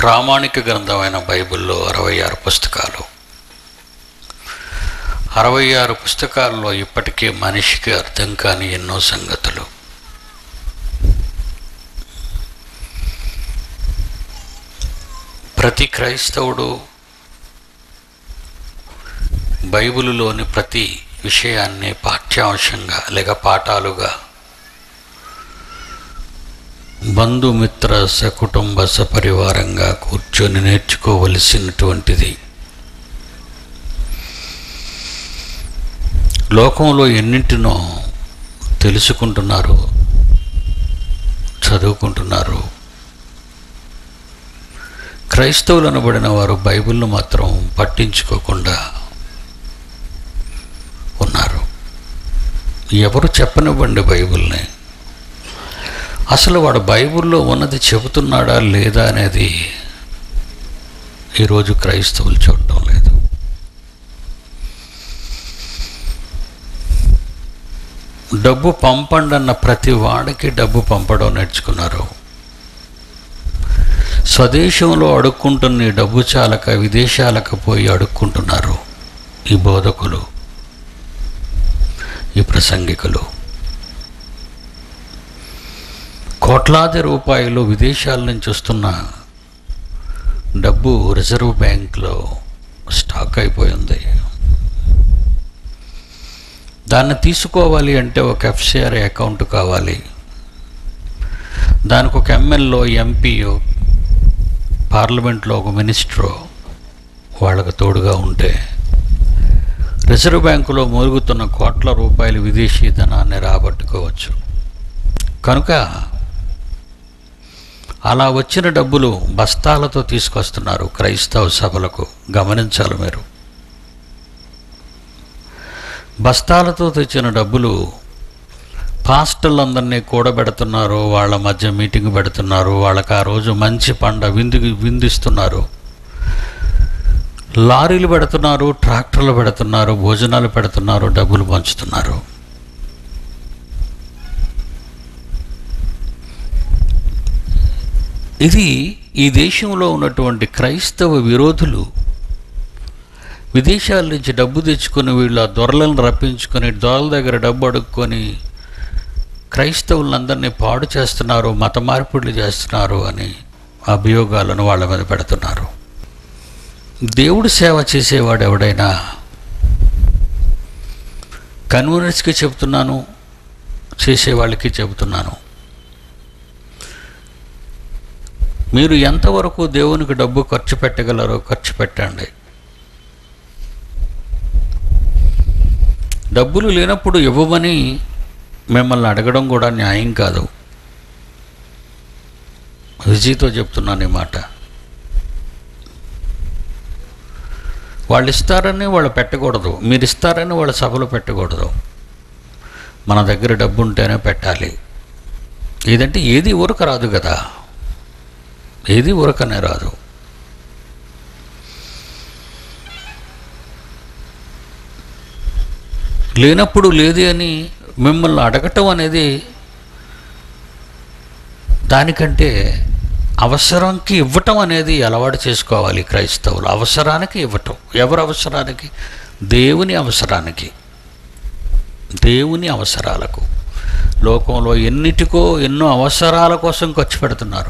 ప్రామాణిక గ్రంథమైన బైబిల్లో అరవై ఆరు పుస్తకాలు అరవై ఆరు పుస్తకాల్లో ఇప్పటికే మనిషికి అర్థం కాని ఎన్నో సంగతులు ప్రతి క్రైస్తవుడు బైబిలులోని ప్రతి విషయాన్ని పాఠ్యాంశంగా లేక పాఠాలుగా బంధుమిత్ర సకుటుంబ సపరివారంగా కూర్చొని నేర్చుకోవలసినటువంటిది లోకంలో ఎన్నింటినో తెలుసుకుంటున్నారు చదువుకుంటున్నారు క్రైస్తవులు అనబడిన వారు బైబిల్ను మాత్రం పట్టించుకోకుండా ఉన్నారు ఎవరు చెప్పనివ్వండి బైబిల్ని అసలు వాడు బైబిల్లో ఉన్నది చెబుతున్నాడా లేదా అనేది ఈరోజు క్రైస్తవులు చూడటం లేదు డబ్బు పంపండి అన్న ప్రతి వాడికి డబ్బు పంపడం నేర్చుకున్నారు స్వదేశంలో అడుక్కుంటున్న ఈ డబ్బు చాలక విదేశాలకు పోయి అడుక్కుంటున్నారు ఈ బోధకులు ఈ ప్రసంగికులు కోట్లాది రూపాయలు విదేశాల నుంచి వస్తున్న డబ్బు రిజర్వ్ బ్యాంక్లో స్టాక్ అయిపోయింది దాన్ని తీసుకోవాలి అంటే ఒక ఎఫ్సిఆర్ అకౌంట్ కావాలి దానికి ఒక ఎమ్మెల్యే ఎంపీయో పార్లమెంట్లో ఒక మినిస్టరో వాళ్ళకు తోడుగా ఉంటే రిజర్వ్ బ్యాంకులో మూలుగుతున్న కోట్ల రూపాయల విదేశీ ధనాన్ని రాబట్టుకోవచ్చు కనుక అలా వచ్చిన డబ్బులు బస్తాలతో తీసుకొస్తున్నారు క్రైస్తవ సభలకు గమనించాలి మీరు బస్తాలతో తెచ్చిన డబ్బులు పాస్టర్లందరినీ కూడబెడుతున్నారు వాళ్ళ మధ్య మీటింగ్ పెడుతున్నారు వాళ్ళకి ఆ రోజు మంచి పండ విందు విందిస్తున్నారు లారీలు పెడుతున్నారు ట్రాక్టర్లు పెడుతున్నారు భోజనాలు పెడుతున్నారు డబ్బులు పంచుతున్నారు ఇది ఈ దేశంలో ఉన్నటువంటి క్రైస్తవ విరోధులు విదేశాల నుంచి డబ్బు తెచ్చుకొని వీళ్ళ దొరలను రప్పించుకొని దొరల దగ్గర డబ్బు అడుక్కొని క్రైస్తవులందరినీ పాడు చేస్తున్నారు మత మార్పిడులు చేస్తున్నారు అని అభియోగాలను వాళ్ళ మీద పెడుతున్నారు దేవుడు సేవ చేసేవాడు ఎవడైనా కన్వీనర్స్కి చెబుతున్నాను చేసేవాళ్ళకి చెబుతున్నాను మీరు ఎంతవరకు దేవునికి డబ్బు ఖర్చు పెట్టగలరో ఖర్చు పెట్టండి డబ్బులు లేనప్పుడు ఇవ్వమని మిమ్మల్ని అడగడం కూడా న్యాయం కాదు విజయ్తో చెప్తున్నాను ఈ మాట వాళ్ళు ఇస్తారని వాళ్ళు పెట్టకూడదు మీరు ఇస్తారని వాళ్ళ సభలో పెట్టకూడదు మన దగ్గర డబ్బు ఉంటేనే పెట్టాలి ఏదంటే ఏది ఊరక రాదు కదా ఏది ఊరకనే రాదు లేనప్పుడు లేదు అని మిమ్మల్ని అడగటం అనేది దానికంటే అవసరంకి ఇవ్వటం అనేది అలవాటు చేసుకోవాలి క్రైస్తవులు అవసరానికి ఇవ్వటం ఎవరి అవసరానికి దేవుని అవసరానికి దేవుని అవసరాలకు లోకంలో ఎన్నిటికో ఎన్నో అవసరాల కోసం ఖర్చు పెడుతున్నారు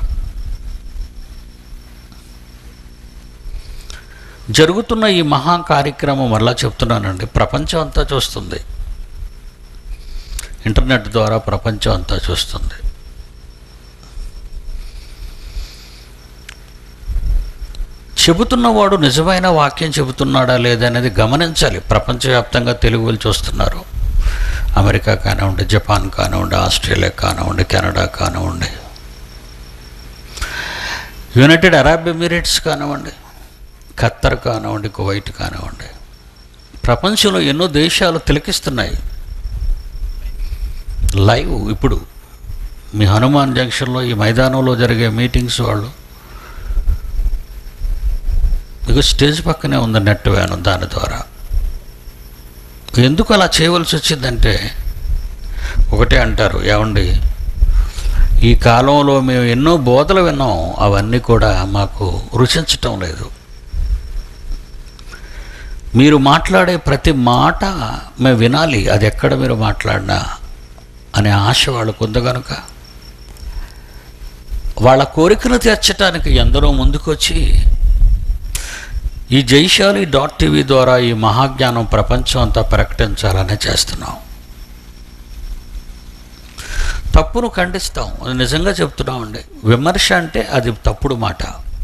జరుగుతున్న ఈ మహా కార్యక్రమం మరలా చెప్తున్నానండి ప్రపంచం అంతా చూస్తుంది ఇంటర్నెట్ ద్వారా ప్రపంచం అంతా చూస్తుంది చెబుతున్నవాడు నిజమైన వాక్యం చెబుతున్నాడా లేదా అనేది గమనించాలి ప్రపంచవ్యాప్తంగా తెలుగు వాళ్ళు చూస్తున్నారు అమెరికా కానివ్వండి జపాన్ కానివ్వండి ఆస్ట్రేలియా కానివ్వండి కెనడా కానివ్వండి యునైటెడ్ అరబ్ ఎమిరేట్స్ కానివ్వండి ఖత్తర్ కానివ్వండి కువైట్ కానివ్వండి ప్రపంచంలో ఎన్నో దేశాలు తిలకిస్తున్నాయి లైవ్ ఇప్పుడు మీ హనుమాన్ జంక్షన్లో ఈ మైదానంలో జరిగే మీటింగ్స్ వాళ్ళు మీకు స్టేజ్ పక్కనే ఉంది నెట్ వ్యాన్ దాని ద్వారా ఎందుకు అలా చేయవలసి వచ్చిందంటే ఒకటే అంటారు ఏమండి ఈ కాలంలో మేము ఎన్నో బోధలు విన్నాం అవన్నీ కూడా మాకు రుచించటం లేదు మీరు మాట్లాడే ప్రతి మాట మేము వినాలి అది ఎక్కడ మీరు మాట్లాడినా అనే ఆశ వాళ్ళకు ఉంది కనుక వాళ్ళ కోరికను తీర్చడానికి ఎందరో ముందుకొచ్చి ఈ జైశాలి డాట్ టీవీ ద్వారా ఈ మహాజ్ఞానం ప్రపంచం అంతా ప్రకటించాలని చేస్తున్నాం తప్పును ఖండిస్తాం అది నిజంగా చెప్తున్నామండి విమర్శ అంటే అది తప్పుడు మాట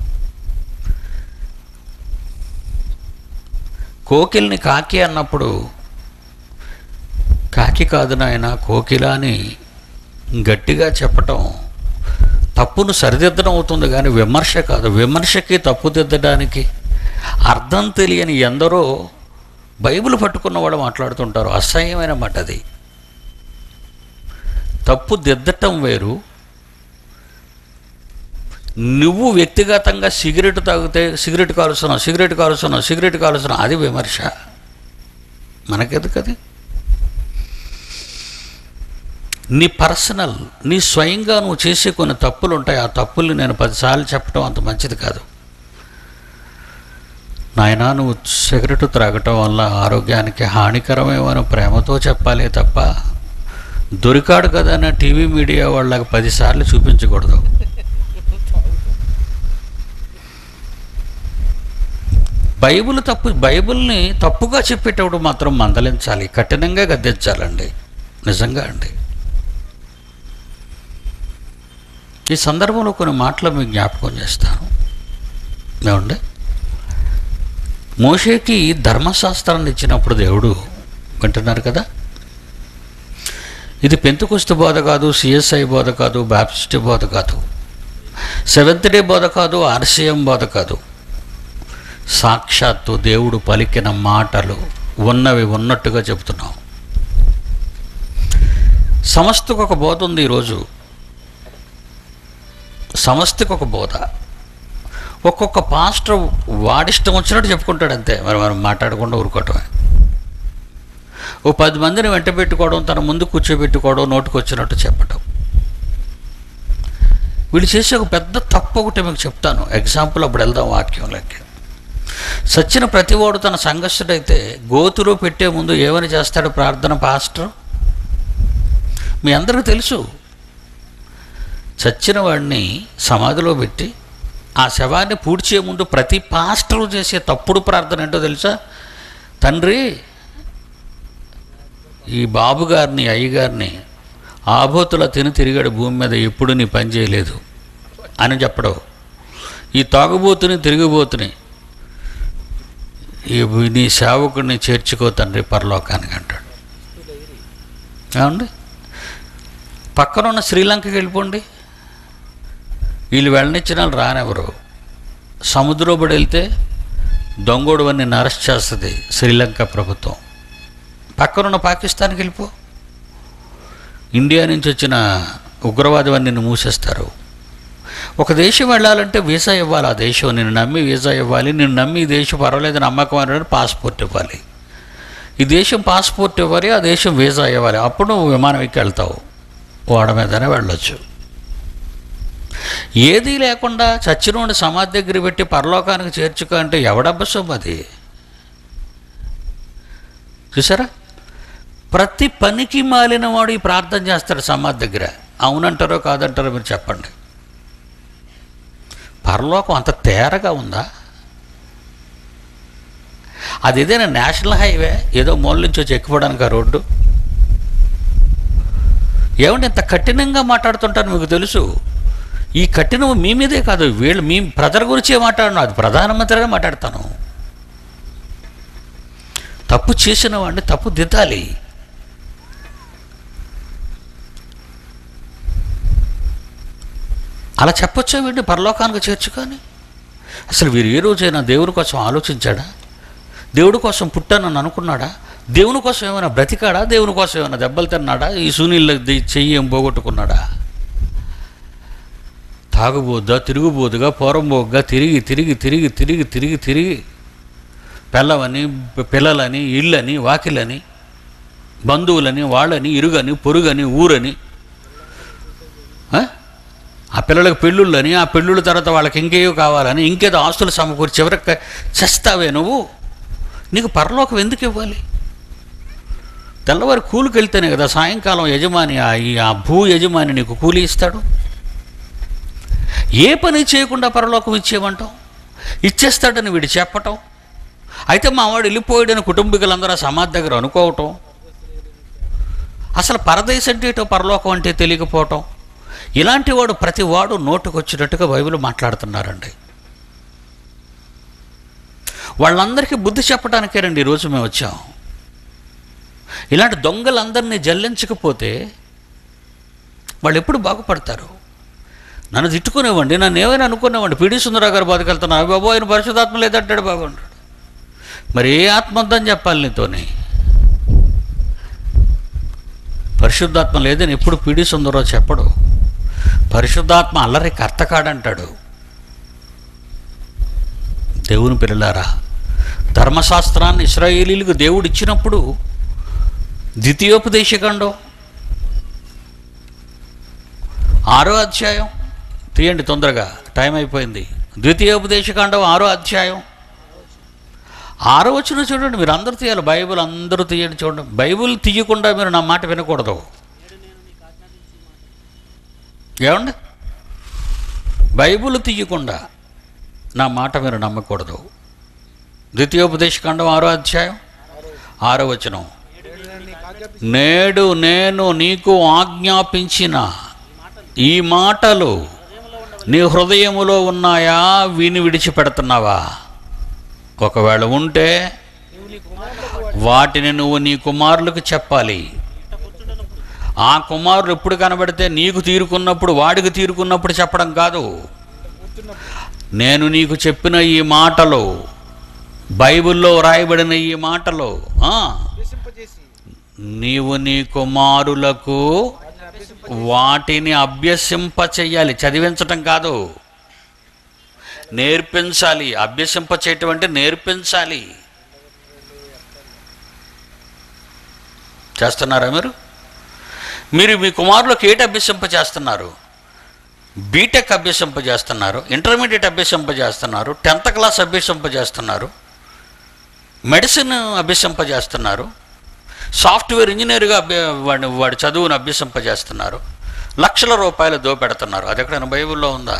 కోకిల్ని కాకి అన్నప్పుడు కాకి కాదు నాయన కోకిల అని గట్టిగా చెప్పటం తప్పును సరిదిద్దడం అవుతుంది కానీ విమర్శ కాదు విమర్శకి తప్పు దిద్దడానికి అర్థం తెలియని ఎందరో బైబిల్ పట్టుకున్న వాళ్ళు మాట్లాడుతుంటారు అసహ్యమైన మాట అది తప్పు దిద్దటం వేరు నువ్వు వ్యక్తిగతంగా సిగరెట్ తాగితే సిగరెట్ కాలుస్తున్నావు సిగరెట్ కాలుస్తున్నావు సిగరెట్ కాలుస్తున్నావు అది విమర్శ మనకెందుకు అది నీ పర్సనల్ నీ స్వయంగా నువ్వు చేసే కొన్ని తప్పులు ఉంటాయి ఆ తప్పుల్ని నేను పదిసార్లు చెప్పడం అంత మంచిది కాదు నాయనా నువ్వు సిగరెట్ త్రాగటం వల్ల ఆరోగ్యానికి హానికరమేమని ప్రేమతో చెప్పాలి తప్ప దొరికాడు కదా అని టీవీ మీడియా వాళ్ళకి పదిసార్లు చూపించకూడదు బైబిల్ తప్పు బైబిల్ని తప్పుగా చెప్పేటప్పుడు మాత్రం మందలించాలి కఠినంగా గద్దించాలండి నిజంగా అండి ఈ సందర్భంలో కొన్ని మాటలు మీకు జ్ఞాపకం చేస్తాను ఏమండి మోషేకి ధర్మశాస్త్రాన్ని ఇచ్చినప్పుడు దేవుడు వింటున్నారు కదా ఇది పెంతుకుస్తు బోధ కాదు సిఎస్ఐ బోధ కాదు బ్యాప్టిస్ట్ బోధ కాదు సెవెంత్ డే బోధ కాదు ఆర్సీఎం బోధ కాదు సాక్షాత్తు దేవుడు పలికిన మాటలు ఉన్నవి ఉన్నట్టుగా చెబుతున్నాం సమస్తకు ఒక బోధ ఉంది ఈరోజు సమస్తకు ఒక బోధ ఒక్కొక్క పాస్టర్ వాడిష్టం వచ్చినట్టు చెప్పుకుంటాడు అంతే మరి మనం మాట్లాడకుండా ఊరుకోవటమే ఓ పది మందిని వెంట పెట్టుకోవడం తన ముందు కూర్చోబెట్టుకోవడం నోటికి వచ్చినట్టు చెప్పటం వీళ్ళు చేసే ఒక పెద్ద తప్పు ఒకటి మీకు చెప్తాను ఎగ్జాంపుల్ అప్పుడు వెళ్దాం వాక్యంలోకి సచ్చిన ప్రతివాడు తన సంఘస్థుడైతే గోతులో పెట్టే ముందు ఏమని చేస్తాడు ప్రార్థన పాస్టర్ మీ అందరికీ తెలుసు చచ్చిన వాడిని సమాధిలో పెట్టి ఆ శవాన్ని పూడ్చే ముందు ప్రతి పాస్టరు చేసే తప్పుడు ప్రార్థన ఏంటో తెలుసా తండ్రి ఈ బాబు గారిని అయ్యగారిని ఆబోతుల తిని తిరిగాడు భూమి మీద ఎప్పుడు నీ పని చేయలేదు అని చెప్పడం ఈ తాగుబోతుని తిరిగిపోతుని ఈ నీ సేవకుడిని చేర్చుకో తండ్రి పరలోకానికి అంటాడు ఏమండి పక్కన ఉన్న శ్రీలంకకి వెళ్ళిపోండి వీళ్ళు వెళ్ళనిచ్చిన వాళ్ళు రానెవరు సముద్రంబడి వెళ్తే దొంగోడు అన్ని అరెస్ట్ చేస్తుంది శ్రీలంక ప్రభుత్వం పక్కనున్న పాకిస్తాన్కి వెళ్ళిపో ఇండియా నుంచి వచ్చిన ఉగ్రవాది నిన్ను మూసేస్తారు ఒక దేశం వెళ్ళాలంటే వీసా ఇవ్వాలి ఆ దేశం నిన్ను నమ్మి వీసా ఇవ్వాలి నిన్ను నమ్మి ఈ దేశం పర్వాలేదు నమ్మకం అని పాస్పోర్ట్ ఇవ్వాలి ఈ దేశం పాస్పోర్ట్ ఇవ్వాలి ఆ దేశం వీసా ఇవ్వాలి అప్పుడు నువ్వు విమానం ఎక్కి వెళ్తావు ఓడ మీదనే వెళ్ళొచ్చు ఏదీ లేకుండా చచ్చినోడి సమాధి దగ్గర పెట్టి పరలోకానికి చేర్చుకో అంటే ఎవడబ్బ సొమ్ము అది చూసారా ప్రతి పనికి మాలిన వాడు ఈ ప్రార్థన చేస్తాడు సమాధి దగ్గర అవునంటారో కాదంటారో మీరు చెప్పండి పరలోకం అంత తేరగా ఉందా అది ఏదైనా నేషనల్ హైవే ఏదో మూల నుంచి వచ్చి ఎక్కిపోవడానికి ఆ రోడ్డు ఏమంటే ఇంత కఠినంగా మాట్లాడుతుంటాను మీకు తెలుసు ఈ కఠినం మీ మీదే కాదు వీళ్ళు మీ ప్రజల గురించే మాట్లాడను అది ప్రధానమంత్రిగా మాట్లాడతాను తప్పు చేసిన వాడిని తప్పు దిద్దాలి అలా చెప్పొచ్చా వీడిని పరలోకానికి చేర్చుకొని అసలు వీరు ఏ రోజైనా దేవుడి కోసం ఆలోచించాడా దేవుడి కోసం పుట్టానని అనుకున్నాడా దేవుని కోసం ఏమైనా బ్రతికాడా దేవుని కోసం ఏమైనా దెబ్బలు తిన్నాడా ఈ సూనీళ్ళ చెయ్యి ఏం పోగొట్టుకున్నాడా తాగుబోద్దా తిరుగుబోదుగా పోరంబోగ్గా తిరిగి తిరిగి తిరిగి తిరిగి తిరిగి తిరిగి పిల్లవని పిల్లలని ఇళ్ళని వాకిలని బంధువులని వాళ్ళని ఇరుగని పొరుగని ఊరని ఆ? ఆ పిల్లలకు పెళ్ళిళ్ళని ఆ పెళ్ళిళ్ళ తర్వాత వాళ్ళకి ఇంకేయో కావాలని ఇంకేదో ఆస్తులు సమకూర్చి చివరికి చస్తావే నువ్వు నీకు పరలోకం ఎందుకు ఇవ్వాలి తెల్లవారి కూలికి వెళ్తేనే కదా సాయంకాలం యజమాని ఆ ఈ ఆ భూ యజమాని నీకు కూలి ఇస్తాడు ఏ పని చేయకుండా పరలోకం ఇచ్చేయమంటాం ఇచ్చేస్తాడని వీడు చెప్పటం అయితే మా వాడు వెళ్ళిపోయాడని కుటుంబీకులందరూ సమాధి దగ్గర అనుకోవటం అసలు పరదేశ్ అంటే ఏటో పరలోకం అంటే తెలియకపోవటం ఇలాంటి వాడు ప్రతి వాడు నోటుకొచ్చినట్టుగా బైబిల్ మాట్లాడుతున్నారండి వాళ్ళందరికీ బుద్ధి చెప్పడానికేనండి ఈరోజు మేము వచ్చాం ఇలాంటి దొంగలందరినీ జల్లించకపోతే వాళ్ళు ఎప్పుడు బాగుపడతారు నన్ను తిట్టుకునేవ్వండి నన్ను ఏమైనా అనుకునేవ్వండి పిడి సుందరరావు గారు బతికెళ్తున్నా బాబు ఆయన పరిశుధాత్మ లేదంటాడు బాగుంటాడు మరి ఏ ఆత్మ ఉందని చెప్పాలి నీతోని పరిశుద్ధాత్మ లేదని ఎప్పుడు పిడి సుందరరావు చెప్పడు పరిశుద్ధాత్మ అల్లరి కర్త కాడంటాడు దేవుని పిల్లలారా ధర్మశాస్త్రాన్ని ఇస్రాయేలీలకు దేవుడు ఇచ్చినప్పుడు ద్వితీయోపదేశకాండం ఆరో అధ్యాయం తీయండి తొందరగా టైం అయిపోయింది ద్వితీయోపదేశకాండం ఆరో అధ్యాయం ఆరో వచ్చిన చూడండి మీరు అందరూ తీయాలి బైబిల్ అందరూ తీయండి చూడండి బైబిల్ తీయకుండా మీరు నా మాట వినకూడదు ఏమండి బైబిల్ తీయకుండా నా మాట మీరు నమ్మకూడదు ద్వితీయోపదేశకాండం ఆరో అధ్యాయం ఆరో వచనం నేడు నేను నీకు ఆజ్ఞాపించిన ఈ మాటలు నీ హృదయములో ఉన్నాయా విని విడిచిపెడుతున్నావా ఒకవేళ ఉంటే వాటిని నువ్వు నీ కుమారులకు చెప్పాలి ఆ కుమారుడు ఎప్పుడు కనబడితే నీకు తీరుకున్నప్పుడు వాడికి తీరుకున్నప్పుడు చెప్పడం కాదు నేను నీకు చెప్పిన ఈ మాటలు బైబిల్లో రాయబడిన ఈ మాటలు ఆ, నీవు నీ కుమారులకు వాటిని అభ్యసింప చెయ్యాలి చదివించటం కాదు నేర్పించాలి అభ్యసింప చేయటం అంటే నేర్పించాలి చేస్తున్నారా మీరు మీరు మీ కుమారులకు ఏటి అభ్యసింప చేస్తున్నారు బీటెక్ అభ్యసింప చేస్తున్నారు ఇంటర్మీడియట్ అభ్యసింప చేస్తున్నారు టెన్త్ క్లాస్ అభ్యసింప చేస్తున్నారు మెడిసిన్ అభ్యసింప చేస్తున్నారు సాఫ్ట్వేర్ ఇంజనీర్గా అభ్య వాడి వాడి చదువును అభ్యసింప చేస్తున్నారు లక్షల రూపాయలు దోపెడుతున్నారు అది ఎక్కడైనా బైబిల్లో ఉందా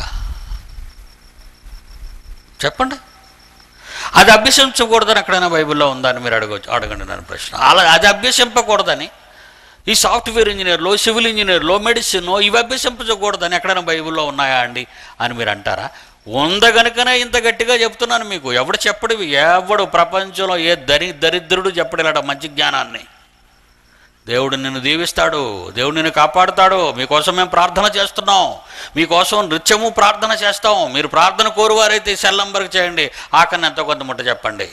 చెప్పండి అది అభ్యసించకూడదని ఎక్కడైనా బైబిల్లో ఉందా అని మీరు అడగవచ్చు అడగండి నన్ను ప్రశ్న అలా అది అభ్యసింపకూడదని ఈ సాఫ్ట్వేర్ ఇంజనీర్లో సివిల్ ఇంజనీర్లో మెడిసిన్ ఇవి అభ్యసించకూడదని ఎక్కడైనా బైబిల్లో ఉన్నాయా అండి అని మీరు అంటారా ఉంద గనుకనే ఇంత గట్టిగా చెప్తున్నాను మీకు ఎవడు చెప్పడు ఇవి? ఎవడు ప్రపంచంలో ఏ దరి దరిద్రుడు చెప్పడు ఇలాంటి మంచి జ్ఞానాన్ని దేవుడు నిన్ను దీవిస్తాడు దేవుడు నిన్ను కాపాడుతాడు మీకోసం మేము ప్రార్థన చేస్తున్నాం మీకోసం నృత్యము ప్రార్థన చేస్తాం మీరు ప్రార్థన కోరువారైతే ఈ సెల్ నంబర్కి చేయండి ఆకని ఎంతో కొంత ముట్ట చెప్పండి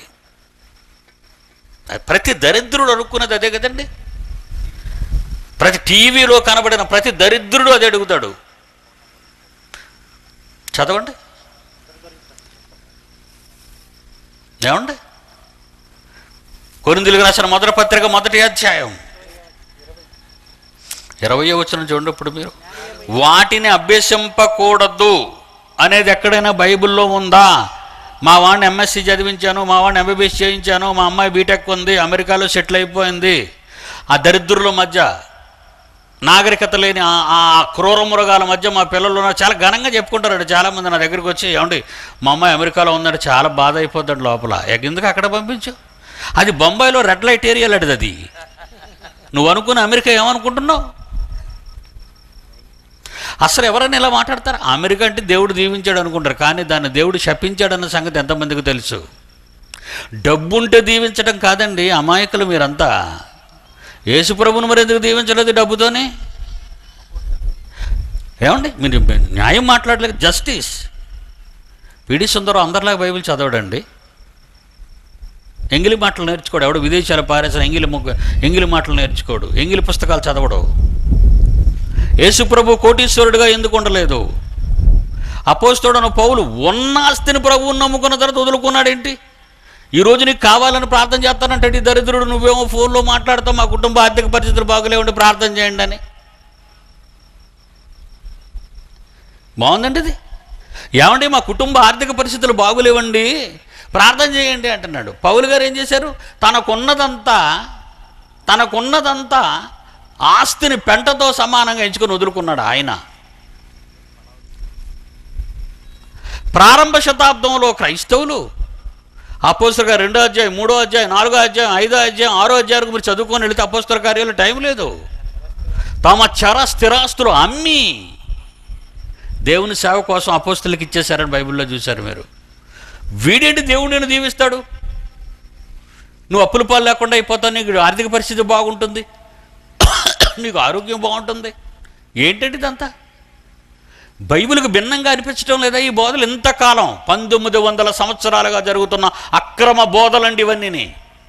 ప్రతి దరిద్రుడు అనుకున్నది అదే కదండి ప్రతి టీవీలో కనబడిన ప్రతి దరిద్రుడు అదే అడుగుతాడు చదవండి ఏమండి కొరిందులకు రాసిన మొదటి పత్రిక మొదటి అధ్యాయం ఇరవై వచ్చిన చూడండి ఇప్పుడు మీరు వాటిని అభ్యసింపకూడదు అనేది ఎక్కడైనా బైబిల్లో ఉందా మా వాడిని ఎంఎస్సి చదివించాను మా వాడిని ఎంబీబీఎస్ చేయించాను మా అమ్మాయి బీటెక్ ఉంది అమెరికాలో సెటిల్ అయిపోయింది ఆ దరిద్రుల మధ్య నాగరికత లేని ఆ- ఆ క్రూర మృగాల మధ్య మా పిల్లలు ఉన్నారు చాలా ఘనంగా చెప్పుకుంటారండి చాలామంది నా దగ్గరికి వచ్చి ఏమండి మా అమ్మాయి అమెరికాలో ఉందంటే చాలా బాధ అయిపోద్దండి లోపల ఎ- ఎందుకు అక్కడ పంపించు అది బొంబాయిలో రెడ్ లైట్ ఏరియా లాంటిది అది నువ్వు అనుకున్న అమెరికా ఏమనుకుంటున్నావు అసలు ఎవరైనా ఇలా మాట్లాడతారు అమెరికా అంటే దేవుడు దీవించాడు అనుకుంటారు కానీ దాన్ని దేవుడు శపించాడన్న సంగతి ఎంతమందికి తెలుసు డబ్బుంటే దీవించడం కాదండి అమాయకులు మీరంతా యేసుప్రభుని మరి ఎందుకు దీవించలేదు డబ్బుతోని ఏమండి మీరు న్యాయం మాట్లాడలేదు జస్టిస్ పిడి సుందరం అందరిలాగా బైబిల్ చదవడండి ఎంగిలి మాటలు నేర్చుకోడు ఎవడు విదేశాలు పారేసిన ఎంగిలి ముగ్గు ఎంగిలి మాటలు నేర్చుకోడు ఎంగిలి పుస్తకాలు చదవడు యేసుప్రభు కోటీశ్వరుడిగా ఎందుకు ఉండలేదు అపోస్తుడన పౌలు ఉన్న ఆస్తిని ప్రభువుని నమ్ముకున్న తర్వాత వదులుకున్నాడేంటి ఈ రోజు నీకు కావాలని ప్రార్థన చేస్తానంటే ఈ దరిద్రుడు నువ్వేమో ఫోన్లో మాట్లాడతావు మా కుటుంబ ఆర్థిక పరిస్థితులు బాగలేవండి ప్రార్థన చేయండి అని బాగుందండి ఇది ఏమండి మా కుటుంబ ఆర్థిక పరిస్థితులు బాగులేవండి ప్రార్థన చేయండి అంటున్నాడు పౌలు గారు ఏం చేశారు తనకున్నదంతా తనకున్నదంతా ఆస్తిని పెంటతో సమానంగా ఎంచుకొని వదులుకున్నాడు ఆయన ప్రారంభ శతాబ్దంలో క్రైస్తవులు అపోస్తల రెండో అధ్యాయం మూడో అధ్యాయం నాలుగో అధ్యాయం ఐదో అధ్యాయం ఆరో అధ్యాయం మీరు చదువుకొని వెళితే అపోస్తల కార్యాలు టైం లేదు తమ చర స్థిరాస్తులు అమ్మి దేవుని సేవ కోసం అపోస్తులకి ఇచ్చేశారని బైబిల్లో చూశారు మీరు వీడేంటి దేవుడు నేను దీవిస్తాడు నువ్వు అప్పుల పాలు లేకుండా అయిపోతావు నీకు ఆర్థిక పరిస్థితి బాగుంటుంది నీకు ఆరోగ్యం బాగుంటుంది ఏంటంటే ఇదంతా బైబిల్కి భిన్నంగా అనిపించడం లేదా ఈ బోధలు ఇంతకాలం పంతొమ్మిది వందల సంవత్సరాలుగా జరుగుతున్న అక్రమ బోధలండి ఇవన్నీ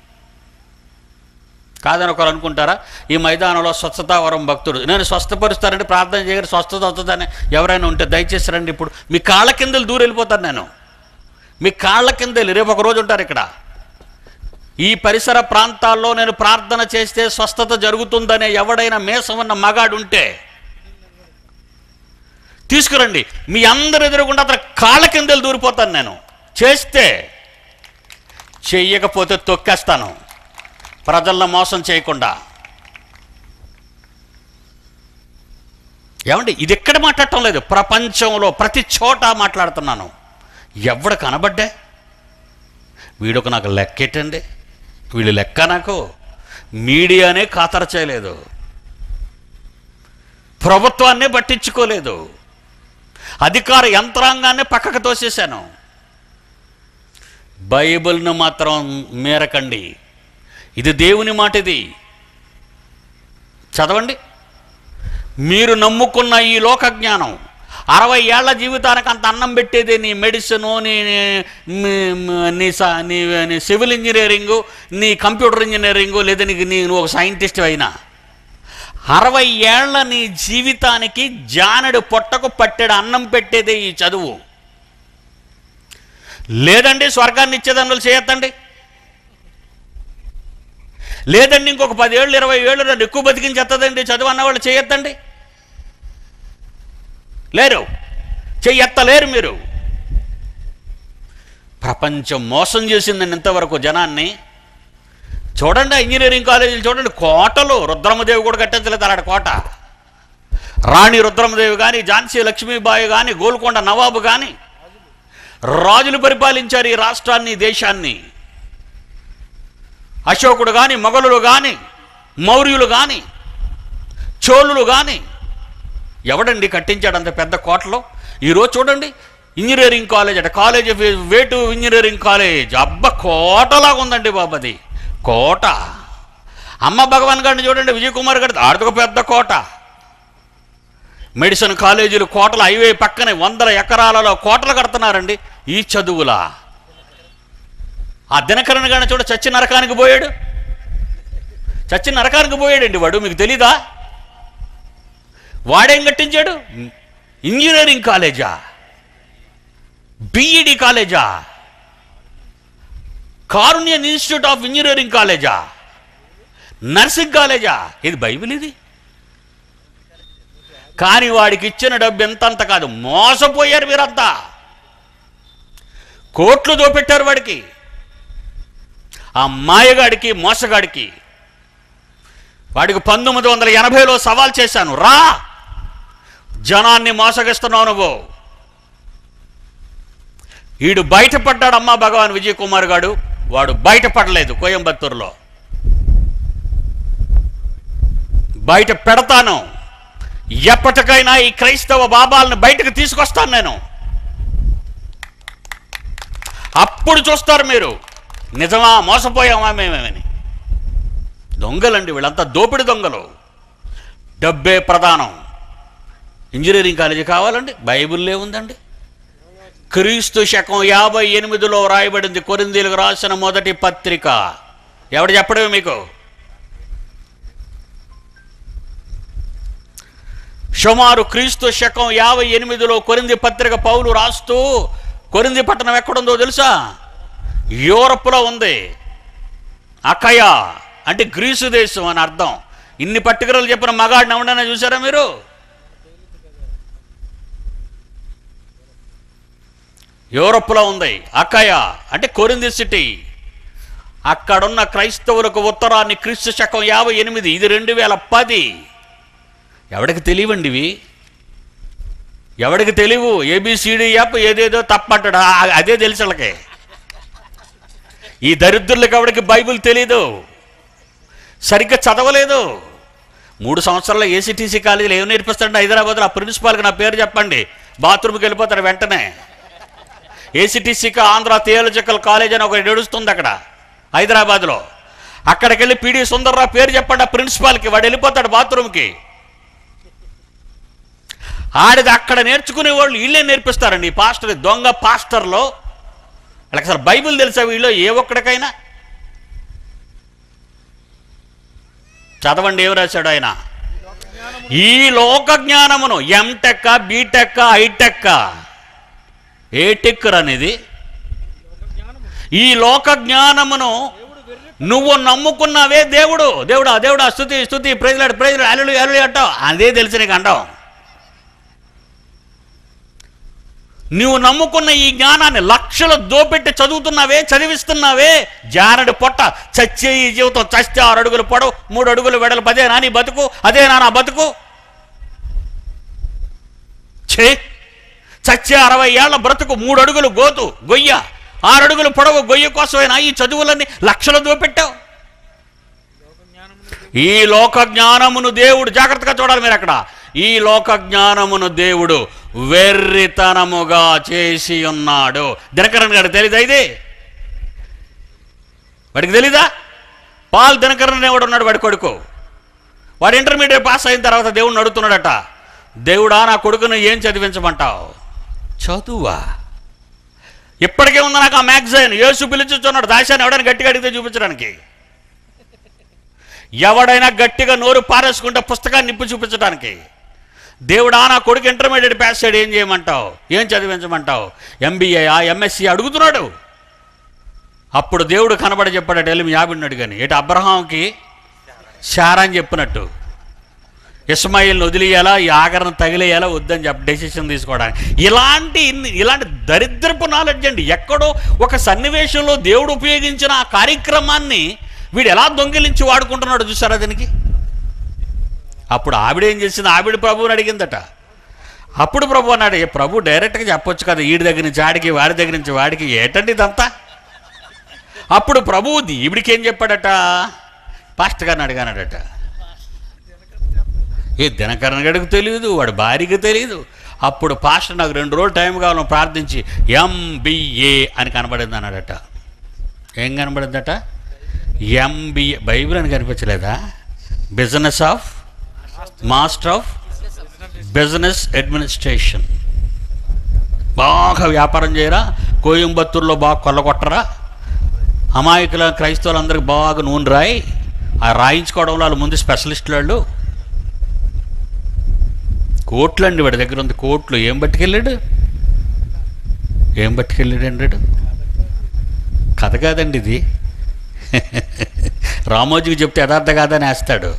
కాదని ఒకరు అనుకుంటారా ఈ మైదానంలో స్వచ్ఛతావరం భక్తుడు నేను స్వస్థపరుస్తానంటే ప్రార్థన చేయగానే స్వస్థత వస్తుందని ఎవరైనా ఉంటే దయచేసి రండి ఇప్పుడు మీ కాళ్ళ కిందలు దూరం వెళ్ళిపోతాను నేను మీ కాళ్ళ కిందలు రేపు ఒక రోజు ఉంటారు ఇక్కడ ఈ పరిసర ప్రాంతాల్లో నేను ప్రార్థన చేస్తే స్వస్థత జరుగుతుందనే ఎవడైనా మేసం ఉన్న మగాడు ఉంటే తీసుకురండి మీ అందరు ఎదురుగుండా అతను కాళ్ళ కిందలు దూరిపోతాను నేను చేస్తే చెయ్యకపోతే తొక్కేస్తాను ప్రజలను మోసం చేయకుండా ఏమండి ఇది ఎక్కడ మాట్లాడటం లేదు ప్రపంచంలో ప్రతి చోట మాట్లాడుతున్నాను ఎవడు కనబడ్డా వీడొక నాకు లెక్కెట్టండి వీళ్ళు లెక్క నాకు మీడియానే ఖాతరు చేయలేదు ప్రభుత్వాన్నే పట్టించుకోలేదు అధికార యంత్రాంగాన్ని పక్కకు తోసేశాను బైబిల్ను మాత్రం మేరకండి ఇది దేవుని మాట ఇది చదవండి మీరు నమ్ముకున్న ఈ లోక జ్ఞానం అరవై ఏళ్ల జీవితానికి అంత అన్నం పెట్టేది నీ మెడిసిను నీ నీ- నీ స- నీ నీ సివిల్ ఇంజనీరింగు నీ కంప్యూటర్ ఇంజనీరింగు లేదా నీకు నీ నువ్వు ఒక సైంటిస్ట్ అయినా అరవై ఏళ్ల నీ జీవితానికి జానడు పొట్టకు పట్టెడు అన్నం పెట్టేదే ఈ చదువు లేదండి స్వర్గాన్ని ఇచ్చేదానిలో చేయొద్దండి లేదండి ఇంకొక పదేళ్ళు ఇరవై ఏళ్ళు నన్ను ఎక్కువ బతికించేస్తుందండి చదువు అన్నవాళ్ళు చేయొద్దండి లేరు చెయ్యెత్తలేరు మీరు ప్రపంచం మోసం చేసిందండి ఇంతవరకు జనాన్ని చూడండి ఆ ఇంజనీరింగ్ కాలేజీలు చూడండి కోటలు రుద్రమదేవి కూడా కట్టించలేదు అలాంటి కోట రాణి రుద్రమదేవి కానీ ఝాన్సీ లక్ష్మీబాయి కానీ గోల్కొండ నవాబు కానీ రాజులు పరిపాలించారు ఈ రాష్ట్రాన్ని ఈ దేశాన్ని అశోకుడు కానీ మొఘలులు కానీ మౌర్యులు కానీ చోళులు కానీ ఎవడండి కట్టించాడు అంత పెద్ద కోటలో ఈరోజు చూడండి ఇంజనీరింగ్ కాలేజ్ అట కాలేజ్ ఆఫ్ వేటు ఇంజనీరింగ్ కాలేజ్ అబ్బ కోటలాగా ఉందండి బాబు అది కోట అమ్మ భగవాన్ గారిని చూడండి విజయ్ కుమార్ గారి ఆడొక పెద్ద కోట మెడిసిన్ కాలేజీలు కోటలు హైవే పక్కనే వందల ఎకరాలలో కోటలు కడుతున్నారండి ఈ చదువులా ఆ దినకరణ గారిని చూడ చచ్చి నరకానికి పోయాడు చచ్చి నరకానికి పోయాడండి వాడు మీకు తెలీదా వాడేం కట్టించాడు ఇంజనీరింగ్ కాలేజా బిఈడి కాలేజా కారుణ్యన్ ఇన్స్టిట్యూట్ ఆఫ్ ఇంజనీరింగ్ కాలేజా నర్సింగ్ కాలేజా ఇది బైబిల్ ఇది కానీ వాడికి ఇచ్చిన డబ్బు ఎంతంత కాదు మోసపోయారు మీరంతా కోట్లు దోపెట్టారు వాడికి ఆ మాయగాడికి మోసగాడికి వాడికి పంతొమ్మిది వందల ఎనభైలో సవాల్ చేశాను రా జనాన్ని మోసగిస్తున్నావు నువ్వు వీడు బయటపడ్డాడు అమ్మా భగవాన్ విజయ్ కుమార్ గాడు వాడు బయటపడలేదు కోయంబత్తూరులో బయట పెడతాను ఎప్పటికైనా ఈ క్రైస్తవ బాబాలను బయటకు తీసుకొస్తాను నేను అప్పుడు చూస్తారు మీరు నిజమా మోసపోయామా మేమేమని దొంగలండి వీళ్ళంతా దోపిడి దొంగలు డబ్బే ప్రధానం ఇంజనీరింగ్ కాలేజీ కావాలండి బైబిల్లే ఉందండి క్రీస్తు శకం యాభై ఎనిమిదిలో రాయబడింది కొరిందీలకు రాసిన మొదటి పత్రిక ఎవడు చెప్పడమే మీకు సుమారు క్రీస్తు శకం యాభై ఎనిమిదిలో కొరింది పత్రిక పౌలు రాస్తూ కొరింది పట్టణం ఎక్కడుందో తెలుసా యూరప్లో ఉంది అకయ అంటే గ్రీసు దేశం అని అర్థం ఇన్ని పట్టికలు చెప్పిన మగాడిని ఎవడన్నా చూసారా మీరు యూరప్లో ఉంది అక్కయ అంటే కొరింది సిటీ అక్కడున్న క్రైస్తవులకు ఉత్తరాన్ని క్రీస్తు శకం యాభై ఎనిమిది ఇది రెండు వేల పది ఎవడికి తెలియవండి ఇవి ఎవడికి తెలియవు ఏబిసిడి యాప్ ఏదేదో తప్పంటాడు ఆ- అదే తెలుసు వాళ్ళకి ఈ దరిద్రులకు ఎవడికి బైబిల్ తెలీదు సరిగ్గా చదవలేదు మూడు సంవత్సరాల ఏసీటీసీ కాలేజీలో ఏం నేర్పిస్తాడంటే హైదరాబాద్లో ఆ ప్రిన్సిపాల్కి నా పేరు చెప్పండి బాత్రూమ్కి వెళ్ళిపోతాడు వెంటనే ఏసీటీసీకి ఆంధ్ర థియాలజికల్ కాలేజ్ అని ఒకటి నడుస్తుంది అక్కడ హైదరాబాద్లో అక్కడికి వెళ్ళి పీడి సుందర్రావు పేరు చెప్పండి ఆ ప్రిన్సిపాల్కి వాడు వెళ్ళిపోతాడు బాత్రూమ్కి ఆడిది అక్కడ నేర్చుకునే వాళ్ళు వీళ్ళే నేర్పిస్తారండి ఈ పాస్టర్ దొంగ పాస్టర్లో వాళ్ళకి అసలు బైబిల్ తెలుసా వీళ్ళు ఏ ఒక్కడికైనా చదవండి ఏం రాశాడు ఆయన ఈ లోక జ్ఞానమును ఎంటెక్క బీటెక్క ఐటెక్క ఏ టెక్ అనేది ఈ లోక జ్ఞానమును నువ్వు నమ్ముకున్నావే దేవుడు దేవుడా దేవుడా స్థుతి స్థుతి ప్రైజ్లాడు ప్రైజ్లాడు అల్లుడు అల్లుడు అంటావు అదే తెలిసి నీకు అంటావు నువ్వు నమ్ముకున్న ఈ జ్ఞానాన్ని లక్షలు దోపెట్టి చదువుతున్నావే చదివిస్తున్నావే జానడి పొట్ట చచ్చే ఈ జీవితం చస్తే ఆరు అడుగులు పొడవు మూడు అడుగులు వెడలు అదే నాని బతుకు అదే నా బతుకు ఛే చచ్చే అరవై ఏళ్ల బ్రతుకు మూడు అడుగులు గోతు గొయ్య ఆరు అడుగులు పొడవు గొయ్య కోసమైనా ఈ చదువులన్నీ లక్షలు దోపెట్టావు ఈ లోక జ్ఞానమును దేవుడు జాగ్రత్తగా చూడాలి మీరు అక్కడ ఈ లోక జ్ఞానమును దేవుడు వెర్రితనముగా చేసి ఉన్నాడు దినకరన్ గారు తెలీదా ఇది వాడికి తెలీదా పాల్ దినకరన్ అనేవాడు ఉన్నాడు వాడి కొడుకు వాడు ఇంటర్మీడియట్ పాస్ అయిన తర్వాత దేవుడిని అడుగుతున్నాడట దేవుడా నా కొడుకును ఏం చదివించమంటావు చదువా ఇప్పటికే ఉంది నాకు ఆ మ్యాగజైన్ యేసు పిలిచుచున్నాడు దాశాన్ని ఎవడైనా గట్టిగా అడిగితే చూపించడానికి ఎవడైనా గట్టిగా నోరు పారేసుకుంటే పుస్తకాన్ని నిప్పు చూపించడానికి దేవుడా నా కొడుకు ఇంటర్మీడియట్ పాస్ అయ్యాడు ఏం చేయమంటావు ఏం చదివించమంటావు ఎంబీఏ ఎంఎస్సి అడుగుతున్నాడు అప్పుడు దేవుడు కనబడి చెప్పాడట వెళ్ళి యాబిడిని అడిగాని ఏటి అబ్రహాంకి శారా అని చెప్పినట్టు ఇస్మాయిల్ని వదిలేయాలా ఈ ఆగరణ తగిలేయాలా వద్దని చెప్పి డెసిషన్ తీసుకోవడానికి ఇలాంటి ఇన్ని- ఇలాంటి దరిద్రపు నాలెడ్జ్ అండి ఎక్కడో ఒక సన్నివేశంలో దేవుడు ఉపయోగించిన ఆ కార్యక్రమాన్ని వీడు ఎలా దొంగిలించి వాడుకుంటున్నాడు చూసారా దీనికి అప్పుడు ఆవిడ ఏం చేసింది ఆవిడ ప్రభువుని అడిగిందట అప్పుడు ప్రభు అన్నాడు ఏ ప్రభు డైరెక్ట్గా చెప్పొచ్చు కదా వీడి దగ్గర నుంచి వాడికి వాడి దగ్గర నుంచి వాడికి ఏటండి ఇదంతా అప్పుడు ప్రభువు ఈవిడికి ఏం చెప్పాడట పాస్టర్ గారిని అడిగానడట ఏ దినకరణ గడికి తెలియదు వాడి భార్యకి తెలియదు అప్పుడు పాస్టర్ నాకు రెండు రోజులు టైం కావాలని ప్రార్థించి ఎంబీఏ అని కనబడింది అన్నాడట ఏం కనబడిందట ఎంబీఏ బైబిల్ అని కనిపించలేదా business of master of business administration బాగా వ్యాపారం చేయరా కోయంబత్తూరులో బాగా కొల్లగొట్టరా అమాయకుల క్రైస్తవులందరికీ బాగా నూనె రాయి ఆ రాయించుకోవడంలో వాళ్ళు ముందు స్పెషలిస్టులు వాళ్ళు కోట్లు అండి వాడి దగ్గర ఉంది కోట్లు ఏం పట్టుకెళ్ళాడు ఏం పట్టుకెళ్ళాడు అంటాడు కథ కాదండి ఇది రామోజీకి చెప్తే యథార్థ కాదని వేస్తాడు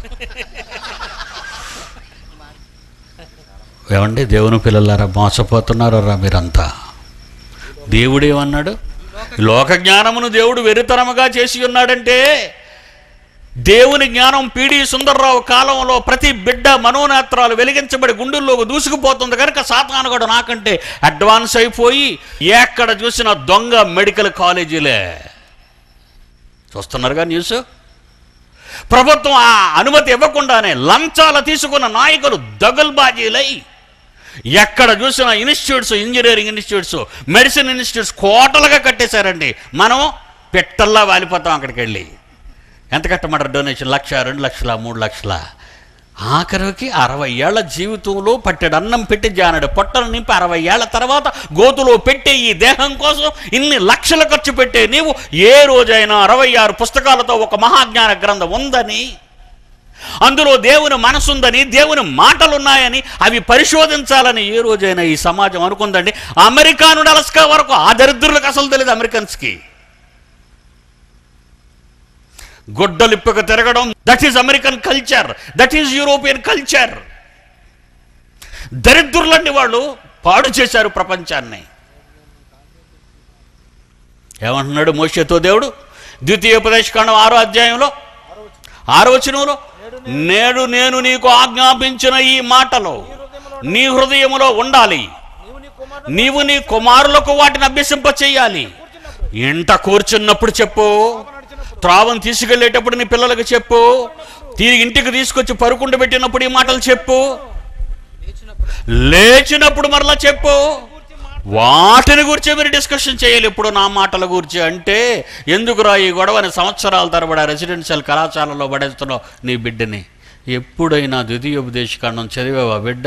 ఏమండి దేవుని పిల్లలారా మోసపోతున్నారా మీరంతా దేవుడేమన్నాడు లోక జ్ఞానమును దేవుడు వెరితరముగా చేసి ఉన్నాడంటే దేవుని జ్ఞానం పీడి సుందర్రావు కాలంలో ప్రతి బిడ్డ మనోనేత్రాలు వెలిగించబడి గుండెల్లోకి దూసుకుపోతుంది కనుక సాతాను కూడా నాకంటే అడ్వాన్స్ అయిపోయి ఎక్కడ చూసిన దొంగ మెడికల్ కాలేజీలే చూస్తున్నారుగా న్యూస్ ప్రభుత్వం ఆ అనుమతి ఇవ్వకుండానే లంచాలు తీసుకున్న నాయకులు దగల్బాజీలై ఎక్కడ చూసినా institutes engineering institutes medicine institutes కోటలుగా కట్టేశారండి మనం పెట్టల్లా వాలిపోతాం అక్కడికి వెళ్ళి ఎంత కట్టమంటారు డొనేషన్ లక్ష రెండు లక్షల మూడు లక్షల ఆఖరికి అరవై ఏళ్ల జీవితంలో పట్టెడు అన్నం పెట్టి జానడు పొట్టలు నింపి అరవై ఏళ్ల తర్వాత గోతులో పెట్టే ఈ దేహం కోసం ఇన్ని లక్షలు ఖర్చు పెట్టే నీవు ఏ రోజైనా అరవై ఆరు పుస్తకాలతో ఒక మహాజ్ఞాన గ్రంథం ఉందని అందులో దేవుని మనసుందని దేవుని మాటలున్నాయని అవి పరిశోధించాలని ఏ రోజైనా ఈ సమాజం అనుకుందండి అమెరికా నుండి అలస్కా వరకు ఆ దరిద్రులకు అసలు తెలియదు అమెరికన్స్కి గుడ్డలిప్పక తిరగడం that is American culture that is European culture దరిద్రులండి వాళ్ళు పాడు చేశారు ప్రపంచాన్ని ఏమంటున్నాడు మోషతో దేవుడు ద్వితీయోపదేశకాండం ఆరో అధ్యాయంలో ఆరో వచనంలో నేడు నేను నీకు ఆజ్ఞాపించిన ఈ మాటలు నీ హృదయములో ఉండాలి నీవు నీ కుమారుడు నీవు నీ కుమారులకు వాటిని అభ్యసింప చెయ్యాలి ఇంట కూర్చున్నప్పుడు చెప్పు నడిచినప్పుడు త్రావం తీసుకెళ్ళేటప్పుడు నీ పిల్లలకు చెప్పు తిరిగి ఇంటికి తీసుకొచ్చి పరుకుండ పెట్టినప్పుడు ఈ మాటలు చెప్పు లేచినప్పుడు లేచినప్పుడు మరలా చెప్పు వాటిని గురించి మీరు డిస్కషన్ చేయాలి ఇప్పుడు నా మాటల గురించి అంటే ఎందుకురా ఈ గొడవని సంవత్సరాల తరబడి రెసిడెన్షియల్ కళాశాలలో పడేస్తున్నావు నీ బిడ్డని ఎప్పుడైనా ద్వితీయోపదేశకాండం చదివావా బిడ్డ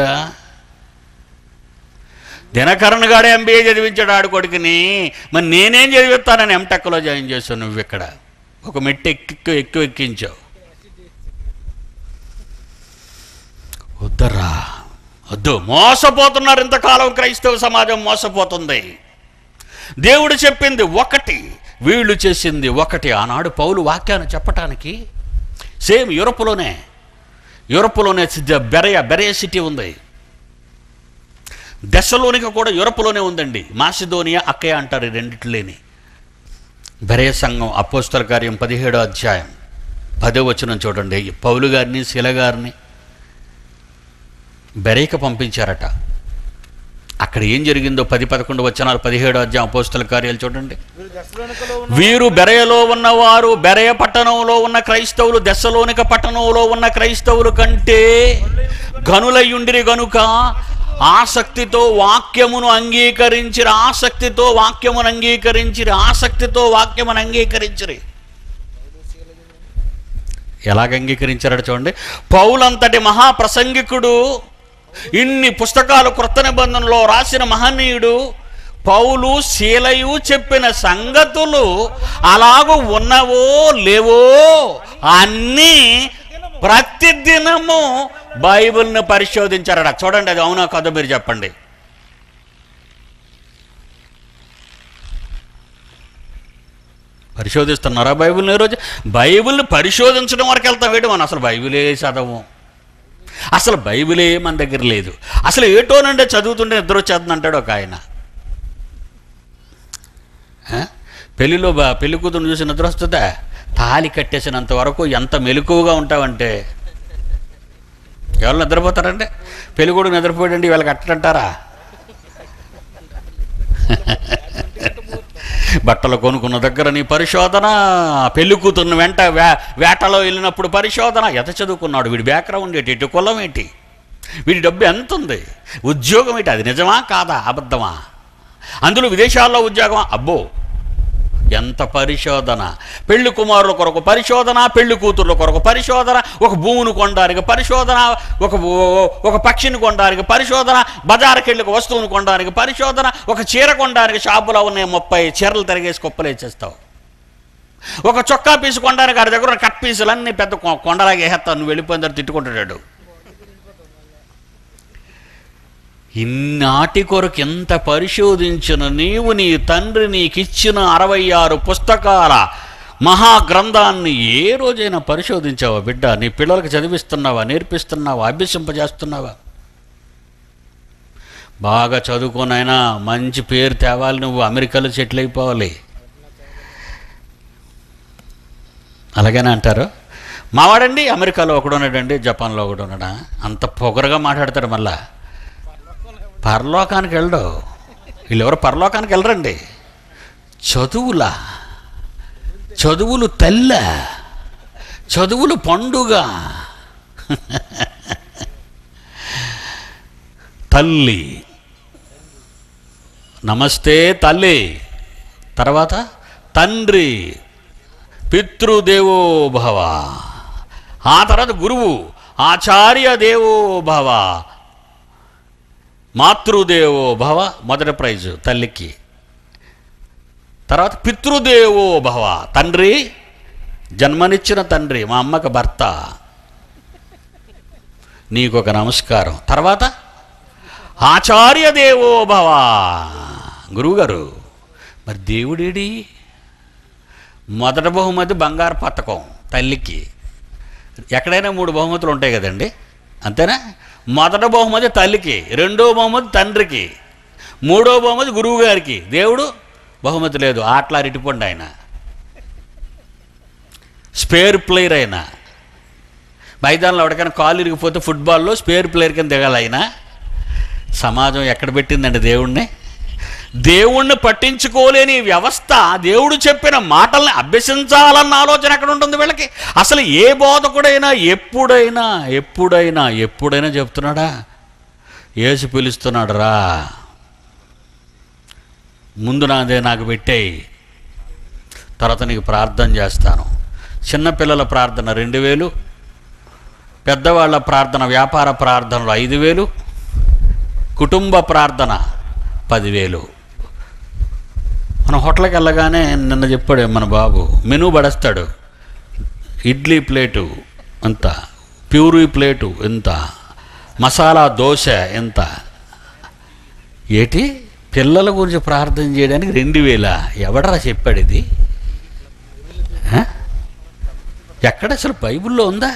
దినకరణ్ గాడే ఎంబీఏ చదివించాడు ఆడు కొడుకుని మరి నేనేం చదివిస్తానని ఎంటెక్లో జాయిన్ చేశావు నువ్వు ఇక్కడ ఒక మెట్టు ఎక్కువ ఎక్కువ ఎక్కించావు వద్దరా వద్దు మోసపోతున్నారు ఇంతకాలం క్రైస్తవ సమాజం మోసపోతుంది దేవుడు చెప్పింది ఒకటి వీళ్ళు చేసింది ఒకటి ఆనాడు పౌలు వాక్యాన్ని చెప్పటానికి సేమ్ యూరప్లోనే యూరప్లోనే సిద్ధ- బెరయ బెరయ సిటీ ఉంది దశలోనిక కూడా యూరప్లోనే ఉందండి మాసిదోనియా అక్కయ అంటారు ఈ రెండిట్లేని బెరయ సంఘం అపోస్తల కార్యం పదిహేడో అధ్యాయం పదో వచనం చూడండి పౌలు గారిని శిల గారిని బెరేక పంపించారట అక్కడ ఏం జరిగిందో పది పదకొండు వచనాలు పదిహేడు అధ్యాయం అపోస్తల కార్యాలు చూడండి వీరు దశలోనికలో ఉన్న వీరు బెరయలో ఉన్నవారు బెరయ పట్టణంలో ఉన్న క్రైస్తవులు దశలోనిక పట్టణంలో ఉన్న క్రైస్తవులు కంటే గనులయ్యుండిరి గనుక ఆసక్తితో వాక్యమును అంగీకరించిరి ఆసక్తితో వాక్యమును అంగీకరించిరి ఆసక్తితో వాక్యమును అంగీకరించిరి ఎలాగ అంగీకరించారట చూడండి పౌలంతటి మహాప్రసంగికుడు ఇన్ని పుస్తకాలు క్రొత్త నిబంధనలో రాసిన మహనీయుడు పౌలు శీలయు చెప్పిన సంగతులు అలాగూ ఉన్నవో లేవో అన్నీ ప్రతిదినము బైబిల్ని పరిశోధించారట చూడండి అది అవునా కాదో మీరు చెప్పండి పరిశోధిస్తున్నారా బైబిల్ని ఈరోజు బైబిల్ని పరిశోధించడం వరకు వెళ్తాం వేయడం మనం అసలు బైబిలే చదవం అసలు బైబిలే మన దగ్గర లేదు అసలు ఏటోనంటే చదువుతుంటే నిద్ర వచ్చేస్తుంది అంటాడు ఒక ఆయన ఆ? పెళ్లిలో బా పెళ్లి కూతురు చూసి నిద్ర వస్తుందా తాలి కట్టేసినంత వరకు ఎంత మెలకువగా ఉంటావంటే ఎవరు నిద్రపోతారంటే పెళ్లి కూడా నిద్రపోయాడండి వీళ్ళకి అట్టంటారా బట్టలు కొనుక్కున్న దగ్గర నీ పరిశోధన పెళ్లి కూతుర్ని వెంట వే వేటలో వెళ్ళినప్పుడు పరిశోధన ఎత చదువుకున్నాడు వీడి బ్యాక్గ్రౌండ్ ఏంటి ఇటు కులం ఏంటి వీడి డబ్బు ఎంత ఉంది ఉద్యోగం ఏంటి అది నిజమా కాదా అబద్ధమా అందులో విదేశాల్లో ఉద్యోగమా అబ్బో ఎంత పరిశోధన పెళ్లి కుమారుల కొరకు పరిశోధన పెళ్లి కూతుర్ల కొరకు పరిశోధన ఒక భూమిని కొనడానికి పరిశోధన ఒక ఒక పక్షిని కొనడానికి పరిశోధన బజారుకి వెళ్ళి ఒక వస్తువుని కొనడానికి పరిశోధన ఒక చీర కొనడానికి షాపులో ఉన్న ముప్పై చీరలు తిరిగేసి కుప్పలేసేస్తావు ఒక చొక్కా పీసు కొనడానికి ఆడి దగ్గర ఉన్న కట్ పీసులన్నీ పెద్ద కొ- కొండలాగా వేసేస్తావు నువ్వు వెళ్ళిపోయిన తర్వాత తిట్టుకుంటాడు ఇన్నాటి కొరకు ఎంత పరిశోధించిన నీవు నీ తండ్రి నీకిచ్చిన అరవై ఆరు పుస్తకాల మహాగ్రంథాన్ని ఏ రోజైనా పరిశోధించావా బిడ్డ నీ పిల్లలకు చదివిస్తున్నావా నేర్పిస్తున్నావా అభ్యసింపజేస్తున్నావా బాగా చదువుకోనైనా మంచి పేరు తేవాలి నువ్వు అమెరికాలో సెటిల్ అయిపోవాలి అలాగేనా అంటారు మావాడండి అమెరికాలో ఒకడు ఉన్నాడండి జపాన్లో ఒకడు ఉన్నాడా అంత పొగరగా మాట్లాడతారు మళ్ళా పరలోకానికి వెళ్ళడు వీళ్ళెవరు పరలోకానికి వెళ్ళరండి చదువులా చదువులు తెల్ల చదువులు పండుగ తల్లి నమస్తే తల్లి తర్వాత తండ్రి పితృదేవో భవ ఆ తర్వాత గురువు ఆచార్య దేవో భవ మాతృదేవో భవ మొదటి ప్రైజు తల్లికి తర్వాత పితృదేవో భవ తండ్రి జన్మనిచ్చిన తండ్రి మా అమ్మకి భర్త నీకు ఒక నమస్కారం తర్వాత ఆచార్య దేవో భవ గురువుగారు మరి దేవుడేడి మొదటి బహుమతి బంగారు పథకం తల్లికి ఎక్కడైనా మూడు బహుమతులు ఉంటాయి కదండి అంతేనా మొదటి బహుమతి తల్లికి రెండో బహుమతి తండ్రికి మూడో బహుమతి గురువు గారికి దేవుడు బహుమతి లేదు ఆటలా రిటిపోండి ఆయన స్పేర్ ప్లేయర్ అయినా మైదానంలో ఎవరికైనా కాలు ఇరిగిపోతే ఫుట్బాల్లో స్పేర్ ప్లేయర్ కింద దిగాలి ఆయన సమాజం ఎక్కడ పెట్టిందండి దేవుణ్ణి దేవుణ్ణి పట్టించుకోలేని వ్యవస్థ దేవుడు చెప్పిన మాటల్ని అభ్యసించాలన్న ఆలోచన ఎక్కడ ఉంటుంది వీళ్ళకి అసలు ఏ బోధకుడైనా ఎప్పుడైనా ఎప్పుడైనా ఎప్పుడైనా చెప్తున్నాడా ఏసు పిలుస్తున్నాడు రా ముందు నాదే నాకు పెట్టేయి తర్వాత నీకు ప్రార్థన చేస్తాను చిన్నపిల్లల ప్రార్థన రెండు వేలు పెద్దవాళ్ళ ప్రార్థన వ్యాపార ప్రార్థనలు ఐదు వేలు కుటుంబ ప్రార్థన పదివేలు మన హోటల్కి వెళ్ళగానే నిన్న చెప్పాడు మన బాబు మెనూ పడేస్తాడు ఇడ్లీ ప్లేటు ఎంత ప్యూరీ ప్లేటు ఎంత మసాలా దోశ ఎంత ఏటి పిల్లల గురించి ప్రార్థన చేయడానికి రెండు వేల ఎవడరా చెప్పాడు ఇది ఆ? ఎక్కడ అసలు బైబిల్లో ఉందా